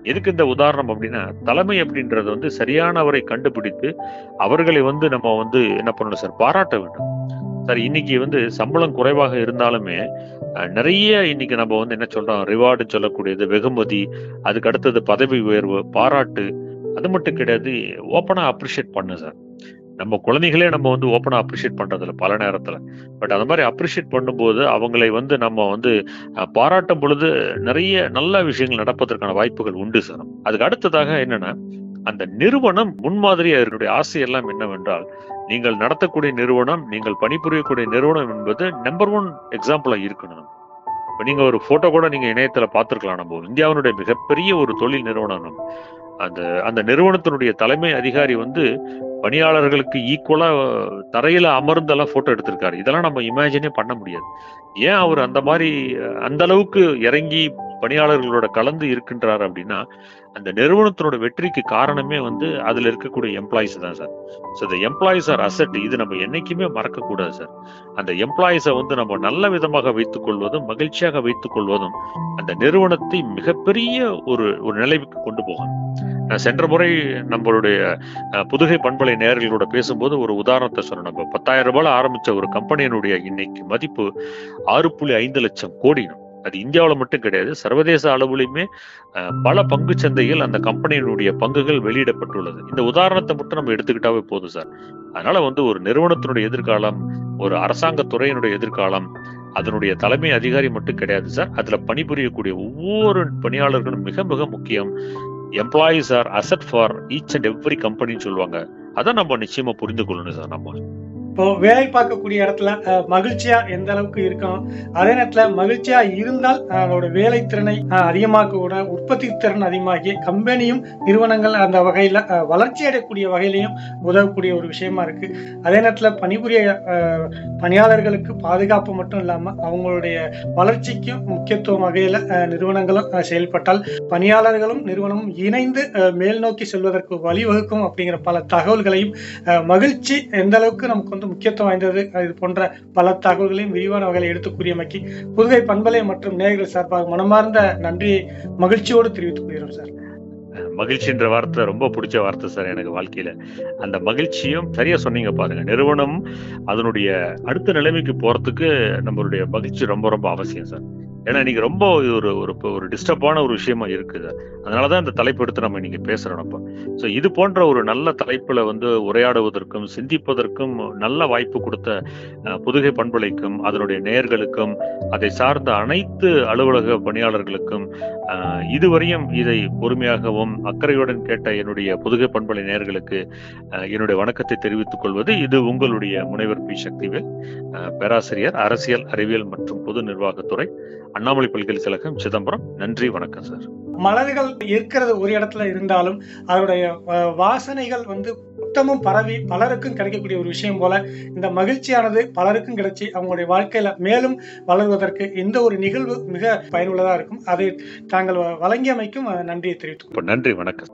Speaker 3: எதுக்கு இந்த உதாரணம் அப்படின்னா தலைமை அப்படின்றது வந்து சரியானவரை கண்டுபிடித்து அவர்களை வந்து நம்ம வந்து என்ன பண்ணணும் சார் பாராட்ட வேண்டும் சார் இன்னைக்கு வந்து சம்பளம் குறைவாக இருந்தாலுமே அஹ், நிறைய இன்னைக்கு நம்ம வந்து என்ன சொல்றோம் ரிவார்டு சொல்லக்கூடியது வெகுமதி அதுக்கு அடுத்தது பதவி உயர்வு பாராட்டு அது மட்டும் கிடையாது ஓப்பனா அப்ரிஷியேட் பண்ணு சார் நம்ம குழந்தைகளே நம்ம வந்து ஓப்பனா அப்ரிஷியேட் பண்றதில்ல பல நேரத்துல பட் அந்த மாதிரி அப்ரிஷியேட் பண்ணும்போது அவங்களை வந்து நம்ம வந்து அஹ், பாராட்டும் பொழுது நிறைய நல்ல விஷயங்கள் நடப்பதற்கான வாய்ப்புகள் உண்டு சார் அதுக்கு அடுத்ததாக என்னன்னா அந்த நிறுவனம் முன்மாதிரியா என்னுடைய ஆசை எல்லாம் என்னவென்றால் நீங்கள் நடத்தக்கூடிய நிறுவனம் நீங்கள் பணிபுரியக்கூடிய நிறுவனம் என்பது நம்பர் ஒன் எக்ஸாம்பிளா இருக்கணும் இப்போ நீங்க ஒரு போட்டோ கூட நீங்க இணையத்துல பார்த்திருக்கலாம் நம்ம இந்தியாவினுடைய மிகப்பெரிய ஒரு தொழில் நிறுவனம் நம்ம. அந்த அந்த நிறுவனத்தினுடைய தலைமை அதிகாரி வந்து பணியாளர்களுக்கு ஈக்குவலா தரையில அமர்ந்தெல்லாம் போட்டோ எடுத்திருக்காரு இதெல்லாம் நம்ம இமேஜினே பண்ண முடியாது ஏன் அவர் அந்த மாதிரி அஹ், அந்த அளவுக்கு இறங்கி பணியாளர்களோட கலந்து இருக்கின்றார் அப்படின்னா அந்த நிறுவனத்தினோட வெற்றிக்கு காரணமே வந்து அதுல இருக்கக்கூடிய எம்ப்ளாயிஸ் தான் சார் ஸோ இந்த எம்ப்ளாயிஸ் ஆர் அசட் இது நம்ம என்னைக்குமே மறக்க கூடாது சார் அந்த எம்ப்ளாயிஸை வந்து நம்ம நல்ல விதமாக வைத்துக் கொள்வதும் மகிழ்ச்சியாக வைத்துக் கொள்வதும் அந்த நிறுவனத்தை மிகப்பெரிய ஒரு ஒரு நிலைவுக்கு கொண்டு போகும் நான் சென்ற முறை நம்மளுடைய அஹ், புதுகை பண்பலை நேயர்களோட பேசும்போது ஒரு உதாரணத்தை சொன்னேன் நம்ம பத்தாயிரம் ரூபாய் ஆரம்பிச்ச ஒரு கம்பெனியினுடைய இன்னைக்கு மதிப்பு ஆறு புள்ளி ஐந்து லட்சம் கோடினும் அது இந்தியாவில் மட்டும் கிடையாது சர்வதேச அளவுலையுமே அஹ், பல பங்கு சந்தையில் அந்த கம்பெனியினுடைய பங்குகள் வெளியிடப்பட்டுள்ளது இந்த உதாரணத்தை மட்டும் நம்ம எடுத்துக்கிட்டாவே போதும் சார் அதனால வந்து ஒரு நிறுவனத்தினுடைய எதிர்காலம் ஒரு அரசாங்க துறையினுடைய எதிர்காலம் அதனுடைய தலைமை அதிகாரி மட்டும் கிடையாது சார் அதுல பணிபுரியக்கூடிய ஒவ்வொரு பணியாளர்களும் மிக மிக முக்கியம் employees are asset for each and every கம்பெனின்னு சொல்லுவாங்க அதை நம்ம நிச்சயமா புரிந்து கொள்ளணும் சார் நம்ம
Speaker 2: இப்போ வேலை பார்க்கக்கூடிய இடத்துல அஹ், மகிழ்ச்சியா எந்த அளவுக்கு இருக்கணும் அதே நேரத்துல மகிழ்ச்சியா இருந்தால் அஹ், அதோட வேலை திறனை அஹ், அதிகமாக்க கூட உற்பத்தி திறன் அதிகமாகி கம்பெனியும் நிறுவனங்கள் அந்த வகையில அஹ், வளர்ச்சி அடையக்கூடிய வகையிலையும் உதவக்கூடிய ஒரு விஷயமா இருக்கு அதே நேரத்துல பணிபுரிய அஹ், பணியாளர்களுக்கு பாதுகாப்பு மட்டும் இல்லாம அவங்களுடைய வளர்ச்சிக்கும் முக்கியத்துவம் வகையில அஹ், நிறுவனங்களும் அஹ், செயல்பட்டால் பணியாளர்களும் நிறுவனமும் இணைந்து அஹ், மேல் நோக்கி செல்வதற்கு வழிவகுக்கும் அப்படிங்கிற பல தகவல்களையும் அஹ், மகிழ்ச்சி எந்த அளவுக்கு நமக்கு வந்து முக்கியத்துவம் வாய்ந்தது அஹ், இது போன்ற பல தகவல்களையும் விரிவான வகையில் எடுத்து கூறியமைக்கு புதுகை பண்பலை மற்றும் நேயர்கள் சார்பாக மனமார்ந்த நன்றியை மகிழ்ச்சியோடு தெரிவித்துக் கொள்கிறோம் சார்
Speaker 3: மகிழ்ச்சின்ற வார்த்தை ரொம்ப பிடிச்ச வார்த்தை சார் எனக்கு வாழ்க்கையில அந்த மகிழ்ச்சியும் சரியா சொன்னீங்க பாருங்க நிறுவனம் அதனுடைய அடுத்த நிலைமைக்கு போறதுக்கு நம்மளுடைய மகிழ்ச்சி ரொம்ப ரொம்ப அவசியம் சார் ஏன்னா இன்னைக்கு ரொம்ப ஒரு ஒரு ஒரு டிஸ்டர்பான ஒரு விஷயமா இருக்குது அதனாலதான் இந்த தலைப்பு எடுத்து நம்ம இன்னைக்கு பேசுறோம் நம்ம ஸோ இது போன்ற ஒரு நல்ல தலைப்புல வந்து உரையாடுவதற்கும் சிந்திப்பதற்கும் நல்ல வாய்ப்பு கொடுத்த அஹ், புதுகை பண்பலைக்கும் அதனுடைய நேயர்களுக்கும் அதை சார்ந்த அனைத்து அலுவலக பணியாளர்களுக்கும் அஹ், இதுவரையும் இதை பொறுமையாகவும் அக்கறையுடன் கேட்ட என்னுடைய புதுகை பண்பலை நேயர்களுக்கு அஹ், என்னுடைய வணக்கத்தை தெரிவித்துக் கொள்வது இது உங்களுடைய முனைவர் பி சக்திவேல் அஹ், பேராசிரியர் அரசியல் அறிவியல் மற்றும் பொது நிர்வாகத்துறை அண்ணாமலை பல்கலைக்கழகம் சிதம்பரம் நன்றி வணக்கம் சார்
Speaker 2: மலர்கள் இருக்கிறது ஒரு இடத்துல இருந்தாலும் அதனுடைய அஹ், வாசனைகள் வந்து மொத்தமும் பரவி பலருக்கும் கிடைக்கக்கூடிய ஒரு விஷயம் போல இந்த மகிழ்ச்சியானது பலருக்கும் கிடைச்சி அவங்களுடைய வாழ்க்கையில மேலும் வளர்வதற்கு இந்த ஒரு நிகழ்வு மிக பயனுள்ளதா இருக்கும் அதை தாங்கள் வ- வழங்கியமைக்கும் அஹ், நன்றியை தெரிவித்துக்
Speaker 3: இப்போ நன்றி வணக்கம்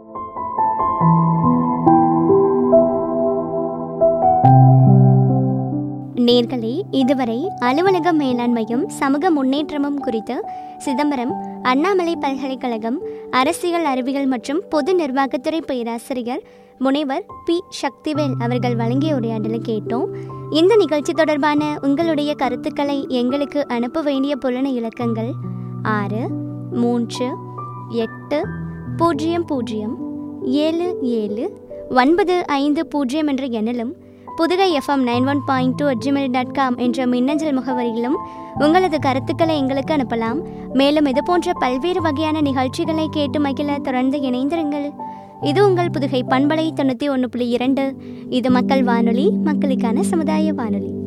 Speaker 1: நேர்களே இதுவரை அலுவலக மேலாண்மையும் சமூக முன்னேற்றமும் குறித்து சிதம்பரம் அண்ணாமலை பல்கலைக்கழகம் அரசியல் அறிவியல் மற்றும் பொது நிர்வாகத்துறை பேராசிரியர் முனைவர் பி சக்திவேல் அவர்கள் வழங்கிய உரையாடலை கேட்டோம் இந்த நிகழ்ச்சி தொடர்பான உங்களுடைய கருத்துக்களை எங்களுக்கு அனுப்ப வேண்டிய புலன இலக்கங்கள் ஆறு மூன்று எட்டு பூஜ்ஜியம் பூஜ்ஜியம் ஏழு ஏழு ஒன்பது ஐந்து பூஜ்ஜியம் என்ற எண்ணிலும் Pudugai FM nine one point two Gmail dot com என்ற மின்னஞ்சல் முகவரியிலும் உங்களது கருத்துக்களை எங்களுக்கு அனுப்பலாம் மேலும் இது போன்ற பல்வேறு வகையான நிகழ்ச்சிகளை கேட்டு மகிழ தொடர்ந்து இணைந்திருங்கள் இது உங்கள் புதுகை பண்பலை தொண்ணூற்றி ஒன்று புள்ளி இரண்டு இது மக்கள் வானொலி மக்களுக்கான சமுதாய வானொலி